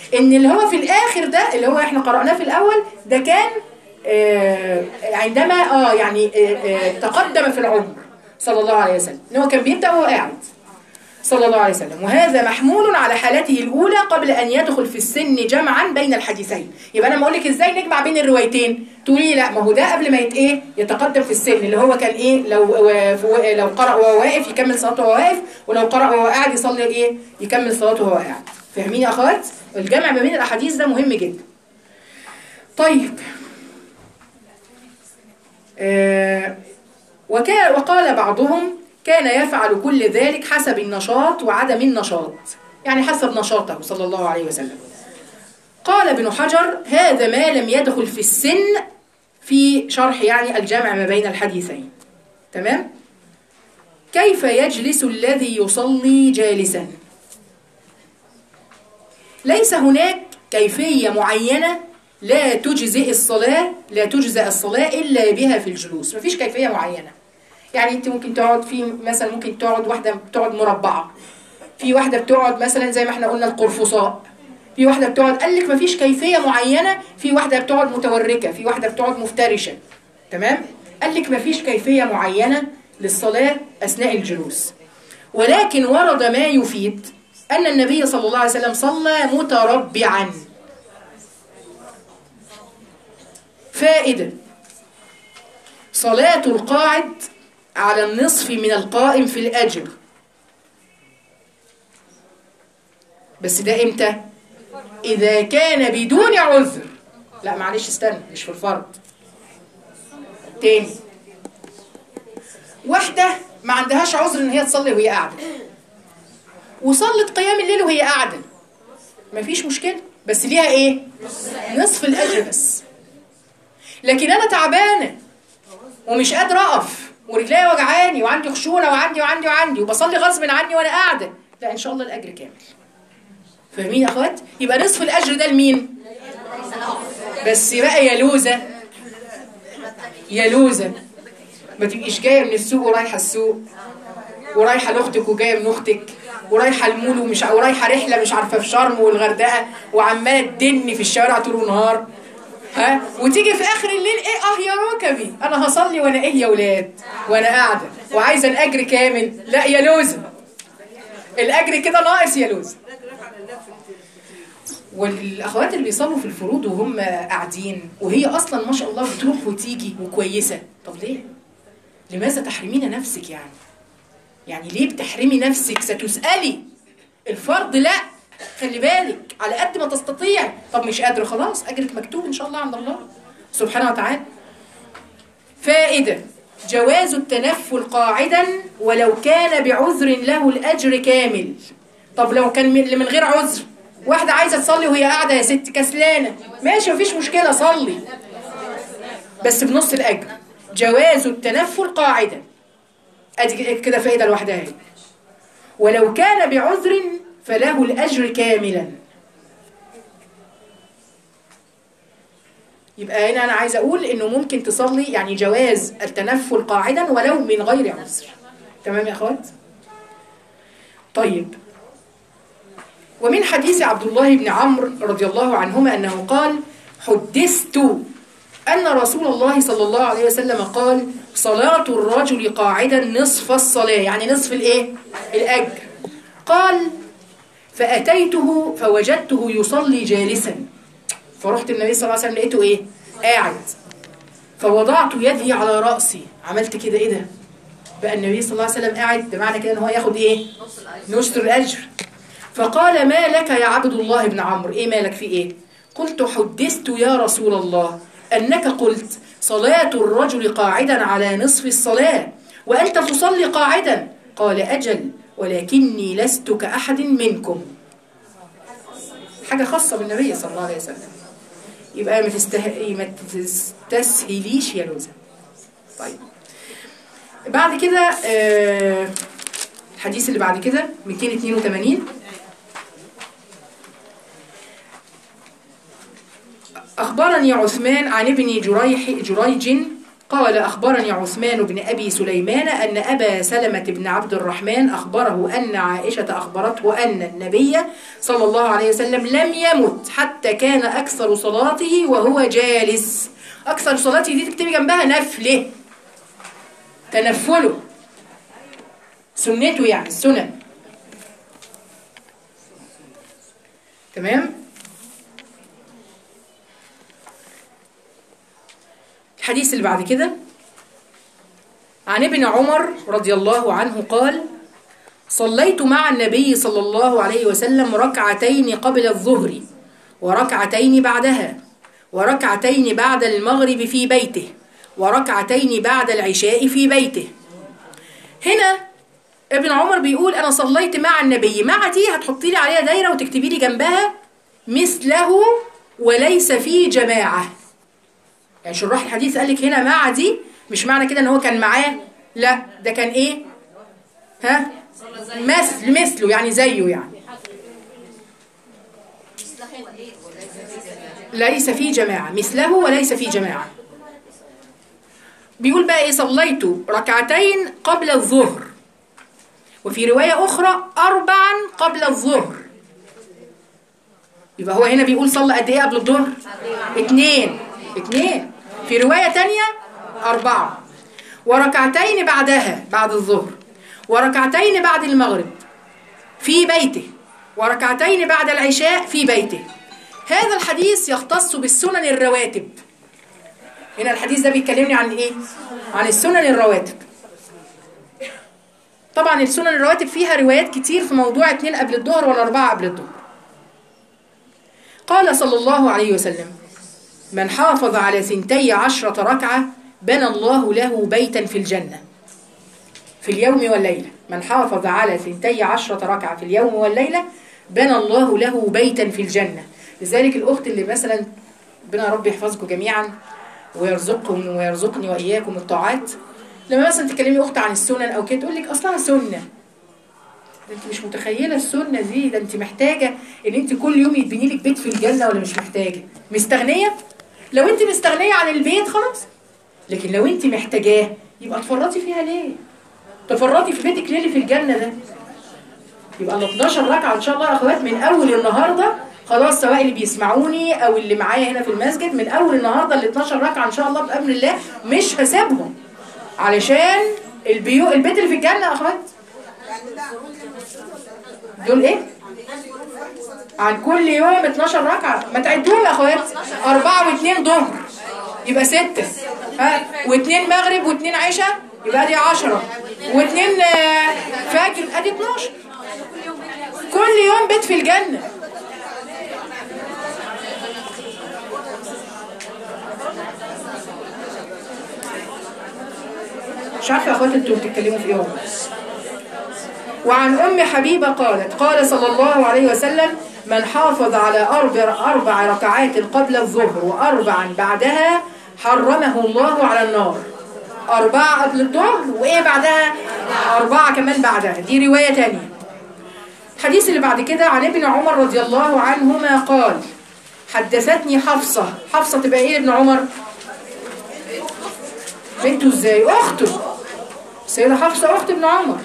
ان اللي هو في الاخر ده اللي هو احنا قرأناه في الاول ده كان آه، عندما اه يعني آه، آه، تقدم في العمر صلى الله عليه وسلم ان هو كان بيبدأ وهو قاعد صلى الله عليه وسلم وهذا محمول على حالته الأولى قبل أن يدخل في السن جمعا بين الحديثين يبقى أنا بقول لك إزاي نجمع بين الروايتين تقولي لا ما هو ده قبل ما يت إيه يتقدم في السن اللي هو كان إيه لو و- لو قرأ وهو واقف يكمل صلاته وهو واقف ولو قرأ وهو قاعد يصلي إيه يكمل صلاته وهو قاعد فاهمين يا أخوات الجمع ما بين الأحاديث ده مهم جدا طيب آه وكان وقال بعضهم كان يفعل كل ذلك حسب النشاط وعدم النشاط يعني حسب نشاطه صلى الله عليه وسلم قال ابن حجر هذا ما لم يدخل في السن في شرح يعني الجمع ما بين الحديثين تمام كيف يجلس الذي يصلي جالسا ليس هناك كيفية معينة لا تجزئ الصلاة لا تجزأ الصلاة إلا بها في الجلوس مفيش كيفية معينة يعني انت ممكن تقعد في مثلا ممكن تقعد واحدة بتقعد مربعة في واحدة بتقعد مثلا زي ما احنا قلنا القرفصاء في واحدة بتقعد قال لك مفيش كيفية معينة في واحدة بتقعد متوركة في واحدة بتقعد مفترشة تمام قال لك مفيش كيفية معينة للصلاة أثناء الجلوس ولكن ورد ما يفيد أن النبي صلى الله عليه وسلم صلى متربعا فائدة صلاة القاعد على النصف من القائم في الأجر بس ده إمتى؟ إذا كان بدون عذر لا معلش استنى مش في الفرض تاني واحدة ما عندهاش عذر إن هي تصلي وهي قاعدة وصلت قيام الليل وهي قاعدة مفيش مشكلة بس ليها إيه؟ نصف الأجر بس لكن أنا تعبانة ومش قادرة أقف ورجليا وجعاني وعندي خشونة وعندي وعندي وعندي وبصلي غصب عني وأنا قاعدة لا إن شاء الله الأجر كامل فاهمين يا أخوات؟ يبقى نصف الأجر ده لمين؟ بس بقى يا لوزة يا لوزة ما تبقيش جاية من السوق ورايحة السوق ورايحة لأختك وجاية من أختك ورايحة المول ومش ورايحة رحلة مش عارفة في شرم والغردقة وعمالة تدني في الشوارع طول النهار ها وتيجي في اخر الليل ايه اه يا ركبي انا هصلي وانا ايه يا ولاد وانا قاعده وعايزه الاجر كامل لا يا لوزه الاجر كده ناقص يا لوزه والاخوات اللي بيصلوا في الفروض وهم قاعدين وهي اصلا ما شاء الله بتروح وتيجي وكويسه طب ليه لماذا تحرمين نفسك يعني يعني ليه بتحرمي نفسك ستسالي الفرض لا خلي بالك على قد ما تستطيع طب مش قادر خلاص اجرك مكتوب ان شاء الله عند الله سبحانه وتعالى فائده جواز التنفل قاعدا ولو كان بعذر له الاجر كامل طب لو كان من من غير عذر واحده عايزه تصلي وهي قاعده يا ست كسلانه ماشي مفيش مشكله صلي بس بنص الاجر جواز التنفل قاعدا ادي كده فائده لوحدها اهي ولو كان بعذر فله الأجر كاملا يبقى هنا أنا عايز أقول إنه ممكن تصلي يعني جواز التنفل قاعدا ولو من غير عذر تمام يا أخوات؟ طيب ومن حديث عبد الله بن عمرو رضي الله عنهما أنه قال حدثت أن رسول الله صلى الله عليه وسلم قال صلاة الرجل قاعدا نصف الصلاة يعني نصف الإيه؟ الأجر قال فأتيته فوجدته يصلي جالسا فرحت النبي صلى الله عليه وسلم لقيته ايه قاعد فوضعت يدي على رأسي عملت كده ايه ده بقى النبي صلى الله عليه وسلم قاعد بمعنى كده ان هو ياخد ايه نص الأجر فقال ما لك يا عبد الله بن عمرو ايه مالك في ايه قلت حدثت يا رسول الله أنك قلت صلاة الرجل قاعدا على نصف الصلاة وأنت تصلي قاعدا قال أجل ولكني لست كأحد منكم حاجة خاصة بالنبي صلى الله عليه وسلم يبقى ما, تسته... ما تستسهليش يا لوزة طيب بعد كده آه الحديث اللي بعد كده 282 أخبرني عثمان عن ابن جريح جريج قال أخبرني عثمان بن أبي سليمان أن أبا سلمة بن عبد الرحمن أخبره أن عائشة أخبرته أن النبي صلى الله عليه وسلم لم يمت حتى كان أكثر صلاته وهو جالس أكثر صلاته دي تكتبي جنبها نفله تنفله سنته يعني السنن تمام الحديث اللي بعد كده عن ابن عمر رضي الله عنه قال صليت مع النبي صلى الله عليه وسلم ركعتين قبل الظهر وركعتين بعدها وركعتين بعد المغرب في بيته وركعتين بعد العشاء في بيته هنا ابن عمر بيقول انا صليت مع النبي مع دي هتحطي لي عليها دايره وتكتبي لي جنبها مثله وليس في جماعه يعني شراح الحديث قال لك هنا مع دي مش معنى كده ان هو كان معاه لا ده كان ايه ها مثل مثله يعني زيه يعني ليس في جماعة مثله وليس في جماعة بيقول بقى ايه صليت ركعتين قبل الظهر وفي رواية أخرى أربعا قبل الظهر يبقى هو هنا بيقول صلى قد ايه قبل الظهر اتنين اتنين في رواية تانية أربعة وركعتين بعدها بعد الظهر وركعتين بعد المغرب في بيته وركعتين بعد العشاء في بيته هذا الحديث يختص بالسنن الرواتب هنا الحديث ده بيتكلمني عن ايه عن السنن الرواتب طبعا السنن الرواتب فيها روايات كتير في موضوع اتنين قبل الظهر ولا اربعة قبل الظهر قال صلى الله عليه وسلم من حافظ على ثنتي عشرة ركعة بنى الله له بيتا في الجنة في اليوم والليلة من حافظ على ثنتي عشرة ركعة في اليوم والليلة بنى الله له بيتا في الجنة لذلك الأخت اللي مثلا ربنا رب يحفظكم جميعا ويرزقكم ويرزقني وإياكم الطاعات لما مثلا تكلمي أخت عن السنن أو كده تقول لك أصلها سنة ده انت مش متخيله السنه دي ده انت محتاجه ان انت كل يوم يتبني لك بيت في الجنه ولا مش محتاجه مستغنيه لو انت مستغنيه عن البيت خلاص لكن لو انت محتاجاه يبقى تفرطي فيها ليه تفرطي في بيتك ليه اللي في الجنه ده يبقى ال 12 ركعه ان شاء الله يا اخوات من اول النهارده خلاص سواء اللي بيسمعوني او اللي معايا هنا في المسجد من اول النهارده ال 12 ركعه ان شاء الله بامر الله مش هسيبهم علشان البيو البيت اللي في الجنه يا اخوات دول ايه عن كل يوم 12 ركعة ما تعدوهم يا اخوات أربعة واثنين ظهر يبقى ستة ها واثنين مغرب واثنين عشاء يبقى دي عشرة واثنين آه، فجر ادي 12 كل يوم بيت في الجنة مش عارفة يا اخوات انتوا بتتكلموا في ايه والله. وعن أم حبيبة قالت قال صلى الله عليه وسلم من حافظ على أربع, أربع ركعات قبل الظهر وأربعا بعدها حرمه الله على النار أربعة قبل الظهر وإيه بعدها أربعة كمان بعدها دي رواية تانية الحديث اللي بعد كده عن ابن عمر رضي الله عنهما قال حدثتني حفصة حفصة تبقى إيه ابن عمر بنته إزاي أخته سيدة حفصة أخت ابن عمر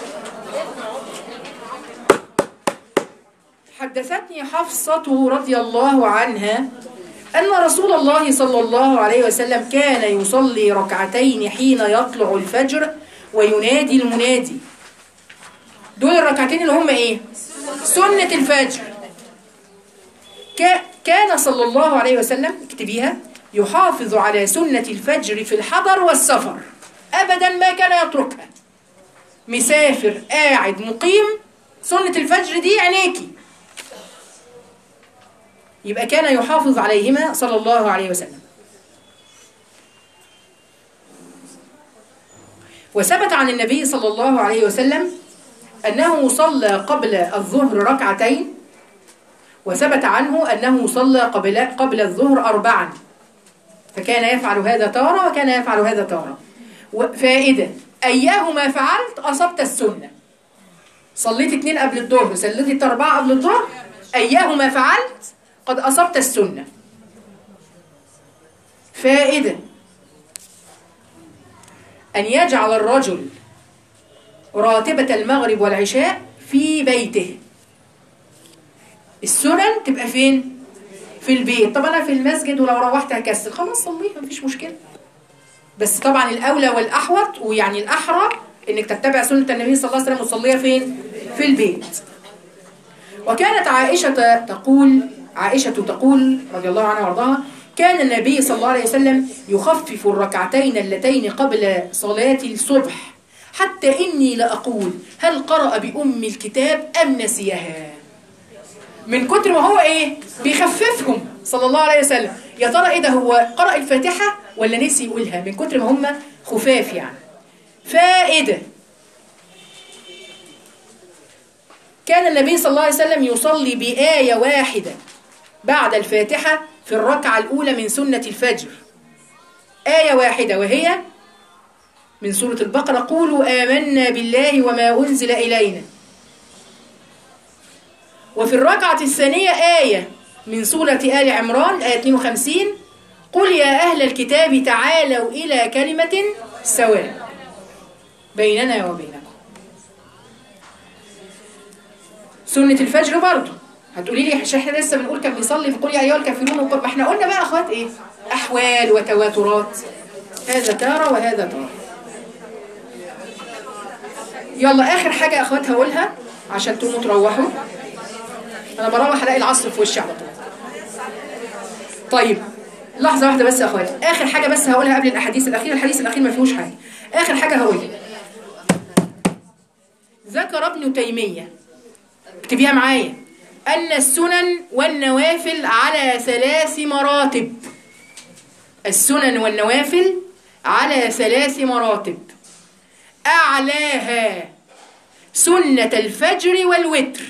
حدثتني حفصة رضي الله عنها أن رسول الله صلى الله عليه وسلم كان يصلي ركعتين حين يطلع الفجر وينادي المنادي دول الركعتين اللي هم ايه سنة الفجر كا- كان صلى الله عليه وسلم اكتبيها يحافظ على سنة الفجر في الحضر والسفر أبدا ما كان يتركها مسافر قاعد مقيم سنة الفجر دي عينيكي يبقى كان يحافظ عليهما صلى الله عليه وسلم وثبت عن النبي صلى الله عليه وسلم أنه صلى قبل الظهر ركعتين وثبت عنه أنه صلى قبل قبل الظهر أربعا فكان يفعل هذا تارة وكان يفعل هذا تارة فائدة أيهما فعلت أصبت السنة صليت اتنين قبل الظهر صليت أربعة قبل الظهر أيهما فعلت قد أصبت السنة فائدة أن يجعل الرجل راتبة المغرب والعشاء في بيته السنن تبقى فين؟ في البيت طب أنا في المسجد ولو روحت هكسل خلاص صليها مفيش مشكلة بس طبعا الأولى والأحوط ويعني الأحرى إنك تتبع سنة النبي صلى الله عليه وسلم وتصليها فين؟ في البيت وكانت عائشة تقول عائشة تقول رضي الله عنها وارضاها كان النبي صلى الله عليه وسلم يخفف الركعتين اللتين قبل صلاة الصبح حتى إني لأقول هل قرأ بأم الكتاب أم نسيها من كتر ما هو إيه بيخففهم صلى الله عليه وسلم يا ترى إيه ده هو قرأ الفاتحة ولا نسي يقولها من كتر ما هم خفاف يعني فائدة كان النبي صلى الله عليه وسلم يصلي بآية واحدة بعد الفاتحة في الركعة الأولى من سنة الفجر آية واحدة وهي من سورة البقرة قولوا آمنا بالله وما أنزل إلينا وفي الركعة الثانية آية من سورة آل عمران آية 52 قل يا أهل الكتاب تعالوا إلى كلمة سواء بيننا وبينكم سنة الفجر برضه هتقولي لي عشان احنا لسه بنقول كان بيصلي فقل يا ايها الكافرون وقل ما احنا قلنا بقى اخوات ايه احوال وتواترات هذا تارة وهذا تارة يلا اخر حاجة يا اخوات هقولها عشان تقوموا تروحوا انا بروح الاقي العصر في وشي على طول طيب لحظة واحدة بس يا اخوات اخر حاجة بس هقولها قبل الاحاديث الاخيرة الحديث الاخير ما فيهوش حاجة اخر حاجة هقولها ذكر ابن تيمية اكتبيها معايا أن السنن والنوافل على ثلاث مراتب السنن والنوافل على ثلاث مراتب أعلاها سنة الفجر والوتر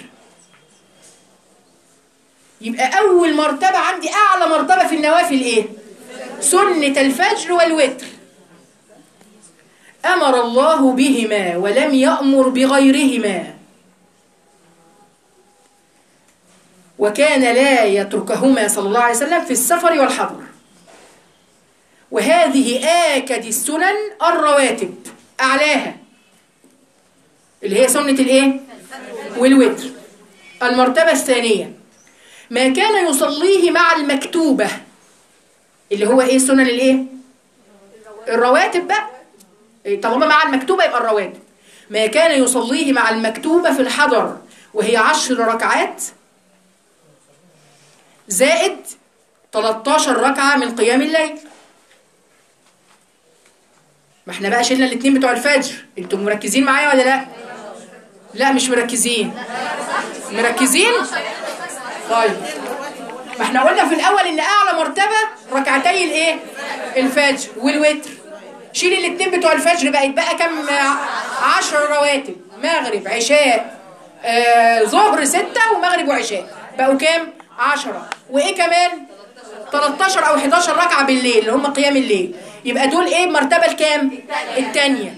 يبقى أول مرتبة عندي أعلى مرتبة في النوافل إيه؟ سنة الفجر والوتر أمر الله بهما ولم يأمر بغيرهما وكان لا يتركهما صلى الله عليه وسلم في السفر والحضر وهذه آكد السنن الرواتب أعلاها اللي هي سنة الإيه؟ والوتر المرتبة الثانية ما كان يصليه مع المكتوبة اللي هو إيه سنن الإيه؟ الرواتب بقى طالما مع المكتوبة يبقى الرواتب ما كان يصليه مع المكتوبة في الحضر وهي عشر ركعات زائد 13 ركعة من قيام الليل ما احنا بقى شلنا الاثنين بتوع الفجر انتم مركزين معايا ولا لا لا مش مركزين مركزين طيب ما احنا قلنا في الاول ان اعلى مرتبة ركعتي الايه الفجر والوتر شيل الاثنين بتوع الفجر بقى يتبقى كم عشر رواتب مغرب عشاء آه ظهر ستة ومغرب وعشاء بقوا كام عشرة وايه كمان 13 او 11 ركعة بالليل اللي هم قيام الليل يبقى دول ايه المرتبة الكام الثانية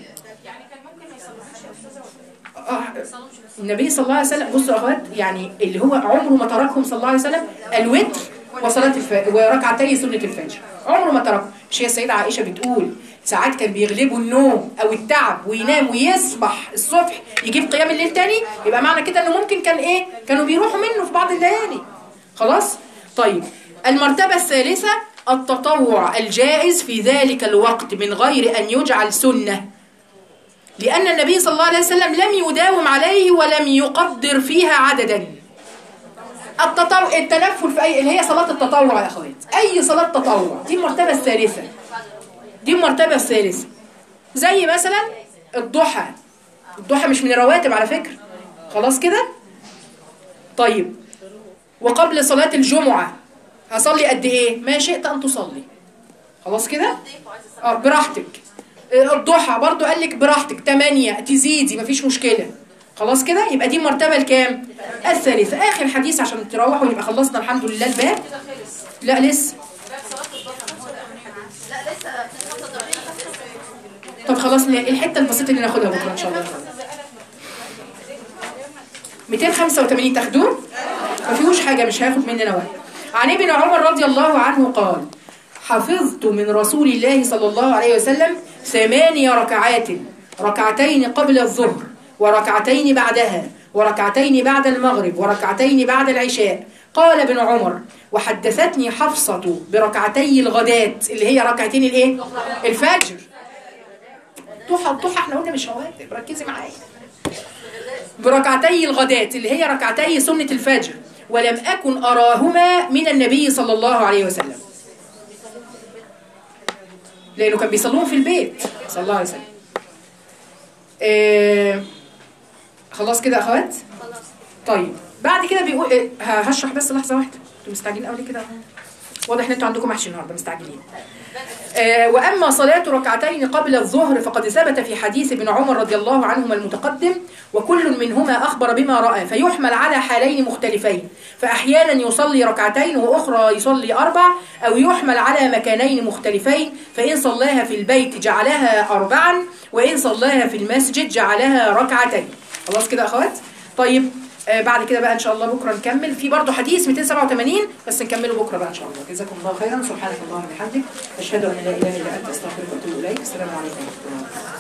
النبي صلى الله عليه وسلم بصوا يا اخوات يعني اللي هو عمره ما تركهم صلى الله عليه وسلم الوتر وصلاة الفجر وركعتي سنة الفجر عمره ما تركهم مش هي السيدة عائشة بتقول ساعات كان بيغلبه النوم او التعب وينام ويصبح الصبح يجيب قيام الليل تاني يبقى معنى كده انه ممكن كان ايه كانوا بيروحوا منه في بعض الليالي خلاص طيب المرتبة الثالثة التطوع الجائز في ذلك الوقت من غير أن يجعل سنة لأن النبي صلى الله عليه وسلم لم يداوم عليه ولم يقدر فيها عددا التطوع التنفل في أي اللي هي صلاة التطوع يا أخوات أي صلاة تطوع دي المرتبة الثالثة دي المرتبة الثالثة زي مثلا الضحى الضحى مش من الرواتب على فكرة خلاص كده طيب وقبل صلاة الجمعة هصلي قد ايه ما شئت ان تصلي خلاص كده اه براحتك الضحى برضو قال لك براحتك 8 تزيدي مفيش مشكلة خلاص كده يبقى دي المرتبة الكام الثالثة اخر حديث عشان تروحوا يبقى خلصنا الحمد لله الباب لا لسه طب خلاص الحته البسيطه اللي ناخدها بكره ان شاء الله 285 تاخدوه ما فيهوش حاجه مش هياخد مننا وقت عن ابن عمر رضي الله عنه قال حفظت من رسول الله صلى الله عليه وسلم ثمانية ركعات ركعتين قبل الظهر وركعتين بعدها وركعتين بعد المغرب وركعتين بعد العشاء قال ابن عمر وحدثتني حفصة بركعتي الغداة اللي هي ركعتين الايه الفجر ضحى الضحى احنا قلنا مش رواتب ركزي معايا بركعتي الغداة اللي هي ركعتي سنة الفجر ولم أكن أراهما من النبي صلى الله عليه وسلم لأنه كان بيصلوهم في البيت صلى الله عليه وسلم آه خلاص كده يا أخوات طيب بعد كده بيقول إيه ه- هشرح بس لحظة واحدة انتوا مستعجلين قوي كده واضح ان انتوا عندكم محشي النهارده مستعجلين آه، وأما صلاة ركعتين قبل الظهر فقد ثبت في حديث ابن عمر رضي الله عنهما المتقدم وكل منهما أخبر بما رأى فيحمل على حالين مختلفين فأحيانا يصلي ركعتين وأخرى يصلي أربع أو يحمل على مكانين مختلفين فإن صلاها في البيت جعلها أربعا وإن صلاها في المسجد جعلها ركعتين خلاص كده يا أخوات طيب آه بعد كده بقى ان شاء الله بكره نكمل في برضه حديث 287 بس نكمله بكره بقى ان شاء الله جزاكم الله خيرا سبحانك اللهم وبحمدك اشهد ان لا اله الا انت استغفرك واتوب اليك السلام عليكم ورحمه الله